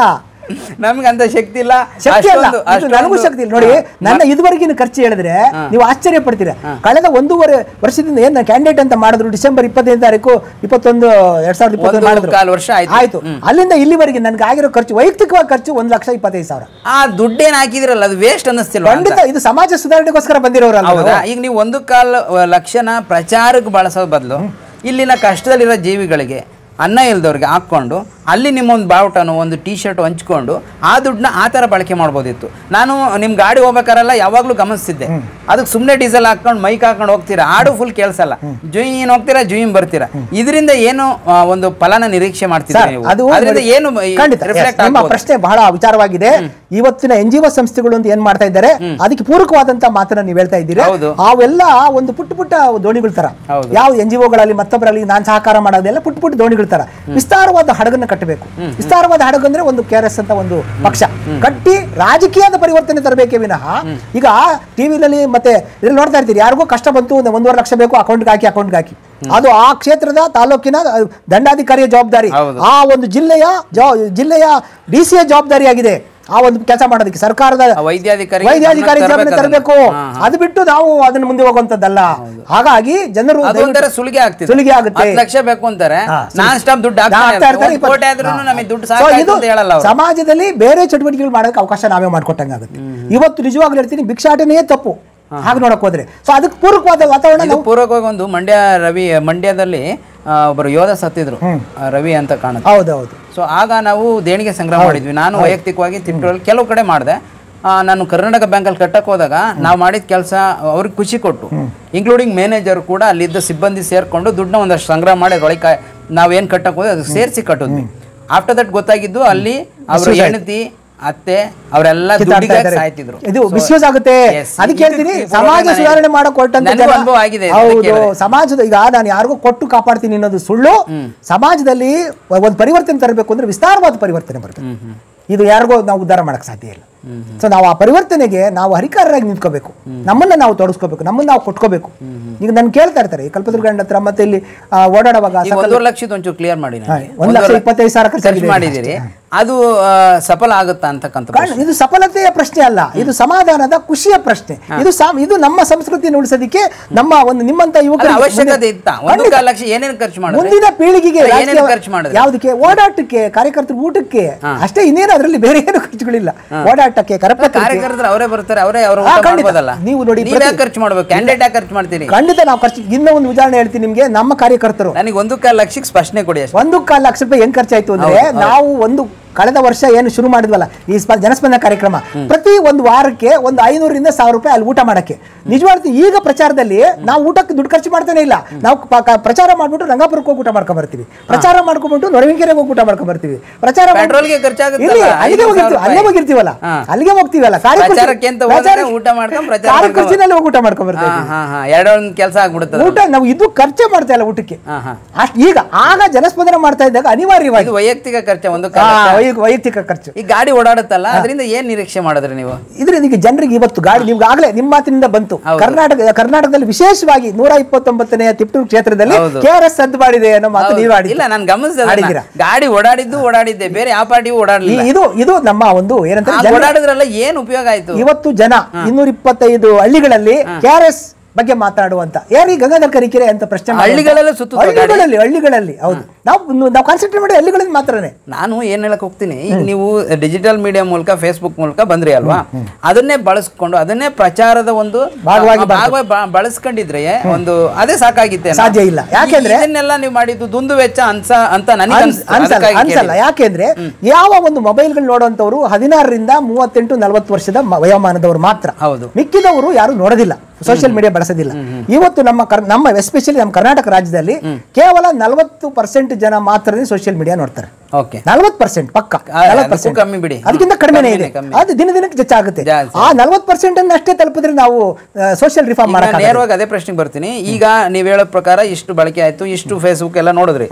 ನಮ್ಗೆ ಅಂತ ಶಕ್ತಿ ಇಲ್ಲ ಶಕ್ತಿ ಅಲ್ಲ ಅಷ್ಟೊಂದು- ಇದು ನನಗೂ ಅಷ್ಟೊಂದು- ಶಕ್ತಿ ಇಲ್ಲ ನೋಡಿ ನನ್ನ ಇದುವರೆಗಿನ ಖರ್ಚು ಹೇಳಿದ್ರೆ ನೀವು ಆಶ್ಚರ್ಯ ಪಡ್ತೀರಾ ಕಳೆದ ಒಂದೂವರೆ ವರ್ಷದಿಂದ ಏನ್ ಕ್ಯಾಂಡಿಡೇಟ್ ಅಂತ ಮಾಡಿದ್ರು ಡಿಸೆಂಬರ್ ಇಪ್ಪತ್ತೈದು ತಾರೀಕು ಇಪ್ಪತ್ತೊಂದು ಎರಡ್ ಸಾವಿರದ ಇಪ್ಪತ್ತೊಂದು ಒಂದು ಮಾಡಿದ್ರು ಕಾಲು ವರ್ಷ ಆಯ್ತು. ಆಯ್ತು ಅಲ್ಲಿಂದ ಇಲ್ಲಿವರೆಗೆ ನನ್ಗೆ ಆಗಿರೋ ಖರ್ಚು ವೈಯಕ್ತಿಕವಾಗಿ ಖರ್ಚು ಒಂದ್ ಲಕ್ಷ ಇಪ್ಪತ್ತೈದು ಸಾವಿರ ಆ ದುಡ್ಡೇನ್ ಹಾಕಿದ್ರಲ್ಲ ಅದು ವೇಸ್ಟ್ ಅನ್ನಿಸ್ತಿಲ್ವಾ ಅಂತ? ಖಂಡಿತ ಇದು ಸಮಾಜ ಸುಧಾರಣೆಗೋಸ್ಕರ ಬಂದಿರೋರಲ್ಲ ಹೌದಾ ಈಗ ನೀವು ಒಂದು ಕಾಲ್ ಅಹ್, ಲಕ್ಷನ ಪ್ರಚಾರಕ್ಕೆ ಬಳಸೋ ಬದಲು ಇಲ್ಲಿನ ಕಷ್ಟದಲ್ಲಿರೋ ಜೀವಿಗಳಿಗೆ ಅನ್ನ ಇಲ್ದವ್ರಿಗೆ ಹಾಕ್ಕೊಂಡು ಅಲ್ಲಿ ನಿಮ್ಮೊಂದು ಬಾವುಟನೋ ಒಂದು ಟೀ ಶರ್ಟ್ ಹಂಚ್ಕೊಂಡು ಆ ದುಡ್ಡನ್ನ ಆ ಥರ ಬಳಕೆ ಮಾಡ್ಬೋದಿತ್ತು ನಾನು ನಿಮ್ಮ ಗಾಡಿ ಹೋಗ್ಬೇಕಾರೆಲ್ಲ ಯಾವಾಗಲೂ ಗಮನಿಸ್ತಿದ್ದೆ ಅದಕ್ಕೆ ಸುಮ್ಮನೆ ಡೀಸೆಲ್ ಹಾಕೊಂಡು ಮೈಕ್ ಹಾಕೊಂಡು ಹೋಗ್ತೀರಾ ಆಡು ಫುಲ್ ಕೇಳಿಸಲ್ಲ ಜುಯಿನ್ ಹೋಗ್ತೀರಾ ಜುಯಿನ್ ಬರ್ತೀರಾ ಇದರಿಂದ ಏನು ಆ, ಒಂದು ಫಲನ ನಿರೀಕ್ಷೆ ಮಾಡ್ತೀರಾ ಸರ್, ನೀವು ಅದು ಅದರಿಂದ ನೋಡಿ, ಏನು ಖಂಡಿತ yes, ರಿಫ್ಲೆಕ್ಟ್ ನಿಮ್ಮ ಆಗ್ಬೋದು ಪ್ರಶ್ನೆ ಬಹಳ ವಿಚಾರವಾಗಿದೆ ಇವತ್ತಿನ ಎನ್ ಜಿ ಒ ಸಂಸ್ಥೆಗಳು ಅಂತ ಏನ್ ಮಾಡ್ತಾ ಇದ್ದಾರೆ ಅದಕ್ಕೆ ಪೂರಕವಾದಂತ ಮಾತನ್ನ ನೀವು ಹೇಳ್ತಾ ಇದ್ದೀರಿ ಹೌದು. ಅವೆಲ್ಲ ಒಂದು ಪುಟ್ಟ ಪುಟ್ಟ ದೋಣಿಗಳ ತರ ಹೌದು. ಯಾವ ಎನ್ ಜಿ ಒಗಳಲ್ಲಿ ಮತ್ತೊಬ್ಬರಲ್ಲಿ ನಾನು ಸಹಕಾರ ಮಾಡೋದೆಲ್ಲ ಪುಟ್ಟ ಪುಟ್ಟ ದೋಣಿಗಳ ತರ ವಿಸ್ತಾರವಾದ ಹಡಗನ್ನ ಕಟ್ಟಬೇಕು ವಿಸ್ತಾರವಾದ ಹಡಗು ಅಂದ್ರೆ ಒಂದು ಕೆ ಅಂತ ಒಂದು ಪಕ್ಷ ಕಟ್ಟಿ ರಾಜಕೀಯದ ಪರಿವರ್ತನೆ ತರಬೇಕೇ ವಿನಃ ಈಗ ಟಿವಿನಲ್ಲಿ ಮತ್ತೆ ಇದ್ರಲ್ಲಿ ನೋಡ್ತಾ ಇರ್ತೀರಿ ಯಾರಿಗೂ ಕಷ್ಟ ಬಂತು ಒಂದು ಒಂದೂವರೆ ಲಕ್ಷ ಬೇಕು ಅಕೌಂಟ್ಗೆ ಹಾಕಿ ಅಕೌಂಟ್ಗೆ ಹಾಕಿ ಅದು ಆ ಕ್ಷೇತ್ರದ ತಾಲೂಕಿನ ಅಹ್, ದಂಡಾಧಿಕಾರಿಯ ಜವಾಬ್ದಾರಿ ಹೌದು. ಆ ಒಂದು ಜಿಲ್ಲೆಯ ಜವ- ಜಿಲ್ಲೆಯ ಡಿ ಸಿ ಜವಾಬ್ದಾರಿ ಆಗಿದೆ ಆ ಒಂದು ಕೆಲಸ ಮಾಡೋದಕ್ಕೆ ಸರ್ಕಾರದ ಆ ವೈದ್ಯಾಧಿಕಾರಿ ವೈದ್ಯಾಧಿಕಾರಿ ಗಮನಕ್ಕೆ ಜವಾಬ್ದಾರಿ ತರ್ಬೇಕು ತರಬೇಕು ಅದನ್ನ. ಹಾ, ಅದು ಬಿಟ್ಟು ನಾವು ಅದನ್ನ ಮುಂದೆ ಹೋಗುವಂತದ್ದಲ್ಲ ಹಾಗಾಗಿ ಜನರು ಅದೊಂಥರ ದಯವಿಟ್ಟು- ಸುಲಿಗೆ ಆಗ್ತಿದೆ ಸುಲಿಗೆ ಆಗುತ್ತೆ ಹತ್ತು ಲಕ್ಷ ಬೇಕು ಅಂತಾರೆ ಹಾ, ನಾನ್ ಸ್ಟಾಪ್ ದುಡ್ಡು ನಾ ಹಾಕ್ತಾನೆ ಹಾಕ್ತಾ ಇರ್ತಾರೆ, ಒಂದು ಇಪ್ಪತ್ತು- ಕೋಟಿ ಆದ್ರೂ ಹಾ. ನಮಗೆ ದುಡ್ಡು So ಸಾಕಾಯ್ತು ಇದು ಅಂತ ಹೇಳಲ್ಲ ಅವ್ರು. ಸಮಾಜದಲ್ಲಿ ಬೇರೆ ಚಟುವಟಿಕೆಗಳು ಮಾಡೋದಕ್ಕೆ ಅವಕಾಶ ನಾವೇ ಮಾಡ್ಕೊಟ್ಟಂಗಾಗುತ್ತೆ ಇವತ್ತು ನಿಜವಾಗ್ಲೂ ಹೇಳ್ತೀನಿ ಭಿಕ್ಷಾಟನೆಯೇ ತಪ್ಪು ಹಾಗೆ ನೋಡಕ್ ಹೋದ್ರೆ ಸೊ ಅದಕ್ಕೆ ಪೂರಕವಾದ ವಾತಾವರಣ ಇದು ನಾವು ಪೂರ್ವಕವಾಗಿ ಒಂದು ಮಂಡ್ಯ ರವಿ ಮಂಡ್ಯದಲ್ಲಿ ಆ, ಒಬ್ಬರು ಯೋಧ ಸತ್ತಿದ್ರು ಆ, ರವಿ ಅಂತ ಕಾಣುತ್ತೆ ಹೌದೌದು ಸೊ ಆಗ ನಾವು ದೇಣಿಗೆ ಸಂಗ್ರಹ ಮಾಡಿದ್ವಿ ನಾನು ವೈಯಕ್ತಿಕವಾಗಿ ತಿಂಗಳಲ್ಲಿ ಕೆಲವು ಕಡೆ ಮಾಡಿದೆ ನಾನು ಕರ್ನಾಟಕ ಬ್ಯಾಂಕಲ್ಲಿ ಕಟ್ಟಕ್ಕೆ ಹೋದಾಗ ನಾವು ಮಾಡಿದ ಕೆಲಸ ಅವ್ರಿಗೆ ಖುಷಿ ಕೊಟ್ಟು ಇನ್ಕ್ಲೂಡಿಂಗ್ ಮ್ಯಾನೇಜರ್ ಕೂಡ ಅಲ್ಲಿದ್ದ ಸಿಬ್ಬಂದಿ ಸೇರ್ಕೊಂಡು ದುಡ್ಡನ್ನ ಒಂದಷ್ಟು ಸಂಗ್ರಹ ಮಾಡಿ ಅದ್ರೊಳಗೆ ನಾವೇನು ಕಟ್ಟಕ್ಕೆ ಹೋದ್ರೆ ಅದು ಸೇರಿಸಿ ಕಟ್ಟಿದ್ವಿ ಆಫ್ಟರ್ ದಟ್ ಗೊತ್ತಾಗಿದ್ದು ಅಲ್ಲಿ ಅವ್ರ ಹೆಂಡತಿ ಅತ್ತೆ ಅವರೆಲ್ಲ ಕಿತ್ತಾಡ್ತಾ ದುಡ್ಡಿಗಾಗಿ ಇದ್ದಾರೆ. ಸಾಯ್ತಿದ್ರು ಇದು So, ಮಿಸ್ಯೂಸ್ ಆಗುತ್ತೆ yes, ಅದಕ್ಕೆ ಇದು- ಹೇಳ್ತೀನಿ ಇದು ಸಮಾಜ ನಾನು- ಸುಧಾರಣೆ ಮಾಡಕ್ ಹೊರಟಂತ ನನಗೂ ಜನ- ಅನುಭವ ಆಗಿದೆ ಅಂತ ಹೌದು ಕೇಳಿದೆ. ಸಮಾಜದ ಈಗ ನಾನು ಯಾರಿಗೂ ಕೊಟ್ಟು ಕಾಪಾಡ್ತೀನಿ ಅನ್ನೋದು ಸುಳ್ಳು ಸಮಾಜದಲ್ಲಿ ಒಂದು ಪರಿವರ್ತನೆ ತರಬೇಕು ಅಂದ್ರೆ ವಿಸ್ತಾರವಾದ ಪರಿವರ್ತನೆ ಬರ್ತದೆ ಇದು ಯಾರಿಗೂ ನಾವು ಉದ್ಧಾರ ಮಾಡಕ್ ಸಾಧ್ಯ ಇಲ್ಲ ಸೊ ನಾವು ಆ ಪರಿವರ್ತನೆಗೆ ನಾವು ಹರಿಕಾರರಾಗಿ ನಿಂತ್ಕೋಬೇಕು ನಮ್ಮನ್ನ ನಾವು ತೊಡಸ್ಕೋಬೇಕು ನಮ್ಮನ್ನ ನಾವು ಕೊಟ್ಕೋಬೇಕು ಈಗ ನನ್ ಕೇಳ್ತಾ ಇರ್ತಾರೆ ಈ ಕಲ್ಪತರುಗಂಡ ಹತ್ರ ಮತ್ತೆ ಇಲ್ಲಿ ಆ, ಓಡಾಡುವಾಗ ಈಗ ಒಂದೂವರೆ ಲಕ್ಷದ ಒಂಚೂರು ಕ್ಲಿಯರ್ ಮಾಡಿ ನನಗೆ. ಒಂದ್ ಲಕ್ಷ ಒಂದೂವರೆ ಇಪ್ಪತ್ತೈದು ಸಾವಿರ ಖರ್ಚಾಗಿದೆ ಖರ್ಚು ಮಾಡಿದಿರಿ ಅದು ಆ, ಸಫಲ ಆಗುತ್ತಾ ಅಂತಕ್ಕಂಥ ಕಾರಣ ಇದು ಸಫಲತೆಯ ಪ್ರಶ್ನೆ ಅಲ್ಲ ಇದು ಸಮಾಧಾನದ ಖುಷಿಯ ಪ್ರಶ್ನೆ ಇದು ಸಾ- ಇದು ನಮ್ಮ ಸಂಸ್ಕೃತಿಯನ್ನು ಉಳಿಸೋದಕ್ಕೆ ನಮ್ಮ ಒಂದು ನಿಮ್ಮಂತ ಅಲ್ಲ, ಯುವಕರಿಗೆ ಅವಶ್ಯಕತೆ ಮುಂದೆ- ಇತ್ತ ಒಂದು ಖಂಡಿತ. ಕಾಲು ಲಕ್ಷ ಏನೇನು ಖರ್ಚು ಮಾಡಿದ್ರೆ ಮುಂದಿನ ಪೀಳಿಗೆಗೆ ಅಲ್ಲ, ಏನೇನು ರಾಜಕೀಯ- ಖರ್ಚು ಮಾಡಿದ್ರೆ ಯಾವುದಕ್ಕೆ ಓಡಾಟಕ್ಕೆ ಕಾರ್ಯಕರ್ತರ ಊಟಕ್ಕೆ ಅಷ್ಟೇ ಇನ್ನೇನು ಅದರಲ್ಲಿ ಬೇರೆ ಏನು ಖರ್ಚುಗಳಿಲ್ಲ ಓಡಾಟಕ್ಕೆ ಕರಪತ್ರಕ್ಕೆ ಕಾರ್ಯಕರ್ತರು ಅವರೇ ಬರ್ತಾರೆ ಅವರೇ ಅವರು ಹಾ, ಊಟ ಖಂಡಿತ. ಮಾಡ್ಬೋದಲ್ಲ ನೀವು ನೋಡಿ, ನೀವ್ ಪ್ರತಿ- ಯಾಕೆ ಖರ್ಚು ಮಾಡ್ಬೇಕು ಕ್ಯಾಂಡಿಡೇಟ್ ಯಾಕೆ ಖರ್ಚು ಮಾಡ್ತೀರಿ ಖಂಡಿತ ನಾವು ಖರ್ಚು ಇನ್ನೂ ಒಂದು ಉದಾಹರಣೆ ಹೇಳ್ತೀನಿ ನಿಮ್ಗೆ ನಮ್ಮ ಕಾರ್ಯಕರ್ತರು ನನಗೆ ಒಂದು ಕಾಲು ಲಕ್ಷಕ್ಕೆ ಸ್ಪಷ್ಟನೆ ಕೊಡಿ ಅಷ್ಟೇ ಒಂದು ಕಾಲು ಲಕ್ಷ ರೂಪಾಯಿ ಹೆಂಗ್ ಖರ್ಚಾಯ್ತು ಅಂದ್ರೆ ನಾವು ಒಂದು ಕಳೆದ ವರ್ಷ ಏನು ಶುರು ಮಾಡಿದ್ವಲ್ಲ ಈ ಸ್ಪ ಜನಸ್ಪಂದನ ಕಾರ್ಯಕ್ರಮ ಪ್ರತಿ ಒಂದು ವಾರಕ್ಕೆ ಒಂದು ಐನೂರಿಂದ ಸಾವಿರ ರೂಪಾಯಿ ಅಲ್ಲಿ ಊಟ ಮಾಡಕ್ಕೆ ನಿಜವಾಗ್ಲೂ ಈಗ ಪ್ರಚಾರದಲ್ಲಿ ನಾವು ಊಟಕ್ಕೆ ದುಡ್ಡು ಖರ್ಚು ಮಾಡ್ತಾನೆ ಇಲ್ಲ ನಾವು ಪ- ಕ- ಪ್ರಚಾರ ಮಾಡ್ಬಿಟ್ಟು ರಂಗಾಪುರಕ್ಕೆ ಹೋಗಿ ಊಟ ಮಾಡ್ಕೊಂಡ್ ಬರ್ತೀವಿ ಪ್ರಚಾರ ಮಾಡ್ಕೊಂಡ್ಬಿಟ್ಟು ನೊರವಿಕೆರೆಗೆ ಹೋಗಿ ಊಟ ಮಾಡ್ಕೊಂಡ್ ಬರ್ತೀವಿ ಪ್ರಚಾರ ಮಾಡ್- ಪೆಟ್ರೋಲ್ಗೆ ಖರ್ಚಾಗುತ್ತಲ್ಲ, ಇಲ್ಲಿ, ಅಲ್ಲಿಗೆ ಐದು ಸಾವಿರ ಹೋಗಿರ್ತೀವಿ ಅಲ್ಲೇ ರೂಪಾಯಿ. ಹೋಗಿರ್ತೀವಲ್ಲ ಹಾ. ಅಲ್ಲಿಗೆ ಹೋಗ್ತೀವಲ್ಲ ಕಾರ್ಯಕರ್ತ- ಪ್ರಚಾರಕ್ಕೆ ಅಂತ ಹೋದ್ರೆ ಪ್ರಚಾರ- ಊಟ ಮಾಡ್ಕೊಂಡ್ ಪ್ರಚಾರ ಕಾರ್ಯಕರ್ತಿನಲ್ಲಿ ಹೋಗಿ ಊಟ ಮಾಡ್ಕೊಂಡ್ ಬರ್ತೀವಿ ಹಾ ಹಾ ಹಾ ಎರಡೊಂದು ಕೆಲಸ ಆಗ್ಬಿಡುತ್ತದೆ ಊಟ ನಾವು ಇದು ಖರ್ಚೆ ಮಾಡ್ತಾ ಇಲ್ಲ ಊಟಕ್ಕೆ ಹಾ ಹಾ ಅಷ್ಟ್ ಈಗ ಆಗ ಜನಸ್ಪಂದನ ಮಾಡ್ತಾ ಇದ್ದಾಗ ಅನಿವಾರ್ಯವಾಗಿ ಇದು ವೈಯಕ್ತಿಕ ಖರ್ಚು ಒಂದು ಆ, ಕಾಲು ಲಕ್ಷ. ವೈ- ವೈಯಕ್ತಿಕ ಖರ್ಚು ಈ ಗಾಡಿ ಓಡಾಡುತ್ತಲ್ಲ ಅದರಿಂದ ಏನ್ ನಿರೀಕ್ಷೆ ಮಾಡಿದ್ರಿ ನೀವು ಇದರಿಂದ ಈಗ ಜನರಿಗೆ ಇವತ್ತು ಗಾಡಿ ನಿಮ್ಗೆ ಆಗ್ಲೇ ನಿಮ್ಮ ಮಾತಿನಿಂದ ಬಂತು ಹೌದು. ಕರ್ನಾಟಕ ಕರ್ನಾಟಕದಲ್ಲಿ ವಿಶೇಷವಾಗಿ ನೂರ ಇಪ್ಪತ್ತೊಂಬತ್ತನೆಯ ತಿಪ್ಟೂರು ಕ್ಷೇತ್ರದಲ್ಲಿ ಹೌದು. ಕೆ ಆರ್ ಎಸ್ ಸದ್ದು ಮಾಡಿದೆ ಅನ್ನೋ ಮಾತು ಹೌದು. ನೀವು ಆಡಿದ್ದು. ಇಲ್ಲ ನಾನು ಗಮನಿಸಿದೆ ಆಡಿದ್ದೀರಾ? ಅದನ್ನ. ಗಾಡಿ ಓಡಾಡಿದ್ದು ಓಡಾಡಿದ್ದೆ ಬೇರೆ ಯಾವ ಪಾರ್ಟಿಗೂ ಈ- ಓಡಾಡಲಿಲ್ಲ ಇದು ಇದು ನಮ್ಮ ಒಂದು ಏನಂತ ಆ ಓಡಾಡಿದ್ರಲ್ಲ ಏನ್ ಉಪಯೋಗ ಆಯ್ತು ಇವತ್ತು ಜನ ಇನ್ನೂರ ಇಪ್ಪತ್ತೈದು ಹಳ್ಳಿಗಳಲ್ಲಿ ಕೆ ಆರ್ ಎಸ್ ಬಗ್ಗೆ ಮಾತಾಡುವಂತ ಯಾರು ಈ ಗಂಗಾಧರ್ ಕರಿಕೆರೆ ಅಂತ ಪ್ರಶ್ನೆ ಮಾಡುವಂತ- ಹಳ್ಳಿಗಳಲ್ಲೇ ಸುತ್ತುತ್ತವೆ ಗಾಡಿ? ಹಳ್ಳಿಗಳಲ್ಲಿ ಹಳ್ಳಿಗಳಲ್ಲಿ ಹೌದು ನಾವು ನಾವು ಕಾನ್ಸಂಟ್ರೇಟ್ ಮಾಡಿ ಹಳ್ಳಿಗಳಲ್ಲಿ ಮಾತ್ರನೇ ನಾನು ಏನ್ ಹೇಳಕ್ ಹೋಗ್ತೀನಿ ಈಗ ನೀವು ಡಿಜಿಟಲ್ ಮೀಡಿಯಾ ಮೂಲಕ ಫೇಸ್ಬುಕ್ ಮೂಲಕ ಬಂದ್ರಿ ಅಲ್ವಾ ಅದನ್ನೇ ಬಳಸ್ಕೊಂಡು ಅದನ್ನೇ ಪ್ರಚಾರದ ಒಂದು ಭಾಗವಾಗಿ ಆ, ಭಾಗವಾಗಿ ಬ- ಬಳಸ್ಕೊಂಡಿದ್ರೆ ಒಂದು ಅದೇ ಸಾಕಾಗಿತ್ತೆ ಸಾಧ್ಯ ಇಲ್ಲ. ಯಾಕೆಂದ್ರೆ- ಇದನ್ನೆಲ್ಲ ನೀವು ಮಾಡಿದ್ದು ದುಂದು ವೆಚ್ಚ ಅನ್ಸ ಅಂತ ನನಗೆ ಅನ್ಸ್- ಅನ್ಸಲ್ಲ ಅನ್ಸಲ್ಲ ಯಾಕೆಂದ್ರೆ ಯಾವ ಒಂದು ಮೊಬೈಲ್ಗಳು ನೋಡುವಂತವ್ರು ಹದಿನಾರರಿಂದ ಮೂವತ್ತೆಂಟು ನಲವತ್ತು ವರ್ಷದ ಮ- ವಯೋಮಾನದವರು ಮಾತ್ರ ಹೌದು. ಮಿಕ್ಕಿದವರು ಯಾರು ನೋಡೋದಿಲ್ಲ ಸೋಷಿಯಲ್ ಮೀಡಿಯಾ ಬಳಸೋದಿಲ್ಲ ಇವತ್ತು ನಮ್ಮ ಕರ್- ನಮ್ಮ ಎಸ್ಪೆಷಲಿ ನಮ್ಮ ಕರ್ನಾಟಕ ರಾಜ್ಯದಲ್ಲಿ ಕೇವಲ ನಲವತ್ತು ಪರ್ಸೆಂಟ್ ಜನ ಮಾತ್ರ ಸೋಷಿಯಲ್ ಮೀಡಿಯಾ ನೋಡ್ತಾರೆ ಓಕೆ ನಲವತ್ತು ಪರ್ಸೆಂಟ್ ಪಕ್ಕ ಆ, 40% ಅದಕ್ಕೂ ಕಮ್ಮಿ ಬಿಡಿ. ಅದಕ್ಕಿಂತ ಕಡಿಮೆನೇ ಇದೆ ಕಮ್ಮಿನೇ, ಕಮ್ಮಿ. ಅದು ದಿನ ದಿನಕ್ಕೆ ಹೆಚ್ಚಾಗುತ್ತೆ ಜಾಸ್ತಿ. ಆ ನಲವತ್ತು ಪರ್ಸೆಂಟ್ ಅನ್ನು ಅಷ್ಟೇ ತಲುಪಿದ್ರೆ ನಾವು ಸೋಷಿಯಲ್ ರಿಫಾರ್ಮ್ ಈಗ ಮಾಡಕ್ಕೆ ನೇರವಾಗಿ ಅದೇ ಪ್ರಶ್ನೆಗೆ ಬರ್ತೀನಿ ಈಗ ನೀವ್ ಹೇಳೋ ಪ್ರಕಾರ ಇಷ್ಟು ಬಳಕೆ ಆಯ್ತು ಇಷ್ಟು ಫೇಸ್ಬುಕ್ ಎಲ್ಲ ನೋಡಿದ್ರಿ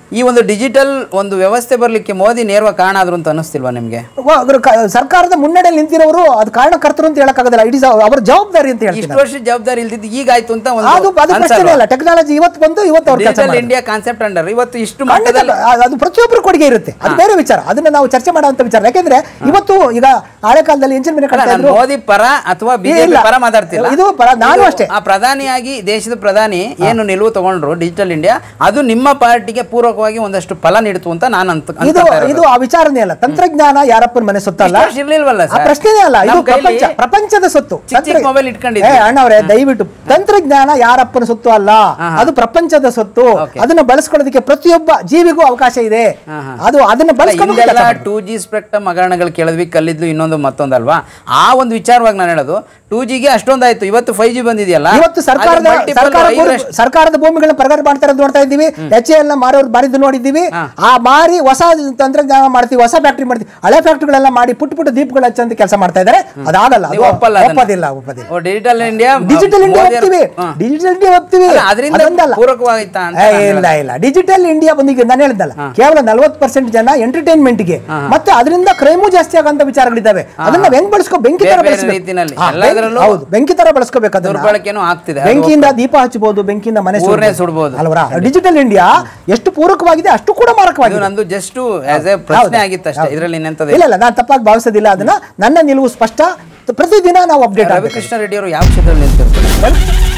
ಈ ಒಂದು ಡಿಜಿಟಲ್ ಒಂದು ವ್ಯವಸ್ಥೆ ಬರಲಿಕ್ಕೆ ಮೋದಿ ನೇರವಾಗಿ ಕಾರಣ ಆದ್ರು ಅಂತ ಅನಿಸ್ತಿಲ್ವಾ ನಿಮಗೆ ವ- ಅದ್ರ ಕ- ಸರ್ಕಾರದ ಮುನ್ನಡೆಯಲ್ಲಿ ನಿಂತಿರೋರು ಅದು ಕಾರಣಕರ್ತರು ಅಂತ ಹೇಳಕ್ಕಾಗೋದಿಲ್ಲ ಇಟ್ ಇಸ್ ಅವರ ಜವಾಬ್ದಾರಿ ಅಂತ ಹೇಳ್ತೀನಿ ಇಷ್ಟು ವರ್ಷ ಜವಾಬ್ದಾರಿ ಇಲ್ದಿದ್ದು ಈಗ ಆಯ್ತು ಅಂತ ಅದು ಒಂದು ಅದು ಪ್ರಶ್ನೆ ಇಲ್ಲ ಟೆಕ್ನಾಲಜಿ ಇವತ್ತು ಬಂದು ಇವತ್ತು ಅವ್ರು ಕೆಲಸ ಡಿಜಿಟಲ್ ಇಂಡಿಯಾ ಕಾನ್ಸೆಪ್ಟ್ ಅಂಡರ್ ಇವತ್ತು ಇಷ್ಟು ಮಟ್ಟದಲ್ಲಿ ಖಂಡಿತ ಅದು ಪ್ರತಿಯೊಬ್ಬರು ಕೊಡುಗೆ ಇರುತ್ತೆ ಅದು ಬೇರೆ ವಿಚಾರ ಅದನ್ನ ನಾವು ಚರ್ಚೆ ಮಾಡುವಂತ ವಿಚಾರ ಯಾಕೆಂದ್ರೆ ಇವತ್ತು ಈಗ ಹಳೆ ಕಾಲದಲ್ಲಿ ಎಂಜಿನ್ ಮೇಲೆ ಅಲ್ಲ, ಕಟ್ತಾ ನಾನು ಇದ್ರು ಮೋದಿ ಪರ ಅಥವಾ ಬಿಜೆಪಿ ಇಲ್ಲ. ಪರ ಮಾತಾಡ್ತಿಲ್ಲ ಇದು ಪರ- ನಾನು ಇದು ಅಷ್ಟೇ. ಆ ಪ್ರಧಾನಿಯಾಗಿ ದೇಶದ ಪ್ರಧಾನಿ ಏನು ನಿಲುವು ತಗೊಂಡ್ರು ಡಿಜಿಟಲ್ ಇಂಡಿಯಾ ಅದು ನಿಮ್ಮ ಪಾರ್ಟಿಗೆ ಪೂರಕವಾಗಿ ಒಂದಷ್ಟು ಫಲ ನೀಡಿತು ಅಂತ ನಾನು ಅಂತ ಇದು ಅನ್ಕೊತಾ ಇರೋದು. ಇದು ಆ ವಿಚಾರನೇ ಅಲ್ಲ ತಂತ್ರಜ್ಞಾನ ಯಾರಪ್ಪನ ಮನೆ ಸೊತ್ತಲ್ಲ ಇಷ್ಟು ವರ್ಷ ಇರ್ಲಿಲ್ವಲ್ಲ ಆ ಸರ್? ಪ್ರಶ್ನೆನೇ ಅಲ್ಲ ಇದು ನಮ್ ಕೈಲಿ ಪ್ರಪಂಚ ಪ್ರಪಂಚದ ಸೊತ್ತು ಚಿಕ್ಕ ಚಿಕ್ಕ ತಂತ್ರ- ಮೊಬೈಲ್ ಇಟ್ಕೊಂಡಿದ್ವಿ. ಏ, ಅಣ್ಣವ್ರೆ ದಯವಿಟ್ಟು ತಂತ್ರಜ್ಞಾನ ಯಾರಪ್ಪನ ಸೊತ್ತು ಅಲ್ಲ ಅದು ಪ್ರಪಂಚದ ಸೊತ್ತು Okay. ಅದನ್ನ ಬಳಸ್ಕೊಳ್ಳೋದಕ್ಕೆ ಪ್ರತಿಯೊಬ್ಬ ಜೀವಿಗೂ ಅವಕಾಶ ಇದೆ ಅದು ಅದನ್ನ ಬಳಸ್ಕೊಂಡು ಹಿಂದೆಲ್ಲ ಟೂ ಜಿ ಸ್ಪೆಕ್ಟ್ರಮ್ ಹಗರಣಗಳು ಕೇಳಿದ್ವಿ ಕಲ್ಲಿದ್ಲು ಇನ್ನೊಂದು ಮತ್ತೊಂದಲ್ವಾ ಆ ಒಂದು ವಿಚಾರವಾಗಿ ನಾನು ಹೇಳೋದು ಟೂ ಜಿಗೆ ಅಷ್ಟೊಂದಾಯ್ತು ಇವತ್ತು ಫೈವ್ ಜಿ ಬಂದಿದೆಯಲ್ಲ ಇವತ್ತು ಸರ್ಕಾರದ ಅದು multiple ಸರ್ಕಾರ ಐದು ಭೂಮಿ- ಲಕ್ಷ- ಸರ್ಕಾರದ ಭೂಮಿಗಳನ್ನ ಪ್ರಗತಿ ಮಾಡ್ತಾ ಇರೋದು ನೋಡ್ತಾ ಇದ್ದೀವಿ ಎಚ್ ಎಲ್ ಮಾರೋರು ಮಾರಿದ್ದು ನೋಡಿದ್ದೀವಿ ಆ ಮಾರಿ ಹೊಸ ತಂತ್ರಜ್ಞಾನ ಮಾಡ್ತೀವಿ ಹೊಸ ಫ್ಯಾಕ್ಟ್ರಿ ಮಾಡ್ತೀವಿ ಹಳೆ ಫ್ಯಾಕ್ಟ್ರಿಗಳೆಲ್ಲ ಮಾಡಿ ಪುಟ್ಟ ಪುಟ್ಟ ದೀಪಗಳು ಹಚ್ಚಂತ ಕೆಲಸ ಮಾಡ್ತಾ ಇದ್ದಾರೆ ಅದಾಗಲ್ಲ ಅದು ನೀವು ಒಪ್ಪಲ್ಲ ಅದನ್ನ? ಒಪ್ಪೋದಿಲ್ಲ ಒಪ್ಪೋದಿಲ್ಲ ಓ ಡಿಜಿಟಲ್ ಇಂಡಿಯಾ ಡಿಜಿಟಲ್ ಇಂಡಿಯಾ ಒಪ್ತೀವಿ ಹಾ. ಡಿಜಿಟಲ್ ಇಂಡಿಯಾ ಒಪ್ತೀವಿ ಅಲ್ಲ, ಅದರಿಂದ ಅದೊಂದಲ್ಲ. ಪೂರಕವಾಯ್ತಾ ಅಂತ ಏ, ನಾನು ಇಲ್ಲ ಇಲ್ಲ ಡಿಜಿಟಲ್ ಇಂಡಿಯಾ ಬಂದಿಗೆ ನಾನು ಹೇಳಿದ್ದಲ್ಲ ಕೇವಲ ನಲವತ್ತು ಪರ್ಸೆಂಟ್ ಜನ ಎಂಟರ್ಟೈನ್ಮೆಂಟ್ ಗೆ ಮತ್ತೆ ಅದರಿಂದ ಕ್ರೈಮು ಜಾಸ್ತಿ ಆಗಂತ ವಿಚಾರಗಳಿದ್ದಾವೆ ಅದನ್ನ ನಾವ್ ಹೆಂಗ್ ಬಳಸ್ಕೋ ಬೆಂಕಿ ತರ ಬೇರೆ ಬೇರೆ ಬಳಸ್ಬೇಕು. ರೀತಿನಲ್ಲಿ. ಹಾ, ಎಲ್ಲದರಲ್ಲೂ ಹೌದು ಬೆಂಕಿ ತರ ಬಳಸ್ಕೋಬೇಕು ಅದನ್ನ. ದುರ್ಬಳಕೆನೂ ಆಗ್ತಿದೆ ಅದು ಬೆಂಕಿಯಿಂದ ದೀಪ ಹಚ್ಚಬಹುದು ಬೆಂಕಿಯಿಂದ ಮನೆ ಊರ್ನೇ ಸುಡ್ಬೋದು. ಅಲ್ವರಾ ಡಿಜಿಟಲ್ ಇಂಡಿಯಾ ಎಷ್ಟು ಪೂರಕವಾಗಿದೆ ಅಷ್ಟು ಕೂಡ ಇದು ಮಾರಕವಾಗಿದೆ ನಂದು ಜಸ್ಟ್ ಆಸ್ ಎ ಪ್ರಶ್ನೆ ಆಗಿತ್ತು ಅಷ್ಟೇ ಇದರಲ್ಲಿ ಇನ್ನೆಂತದ್ದು ಇಲ್ಲ ಇಲ್ಲ ನಾನು ತಪ್ಪಾಗಿ ಭಾವಿಸೋದಿಲ್ಲ ಅದನ್ನ ನನ್ನ ನಿಲುವು ಸ್ಪಷ್ಟ ಪ್ರತಿದಿನ ನಾವು ಅಪ್ಡೇಟ್ ಆಗಬೇಕು ರವಿಕೃಷ್ಣ ರೆಡ್ಡಿ ಅವರು ಯಾವ ಕ್ಷೇತ್ರದಲ್ಲಿ ನಿಂತಿರ್ತಾರೆ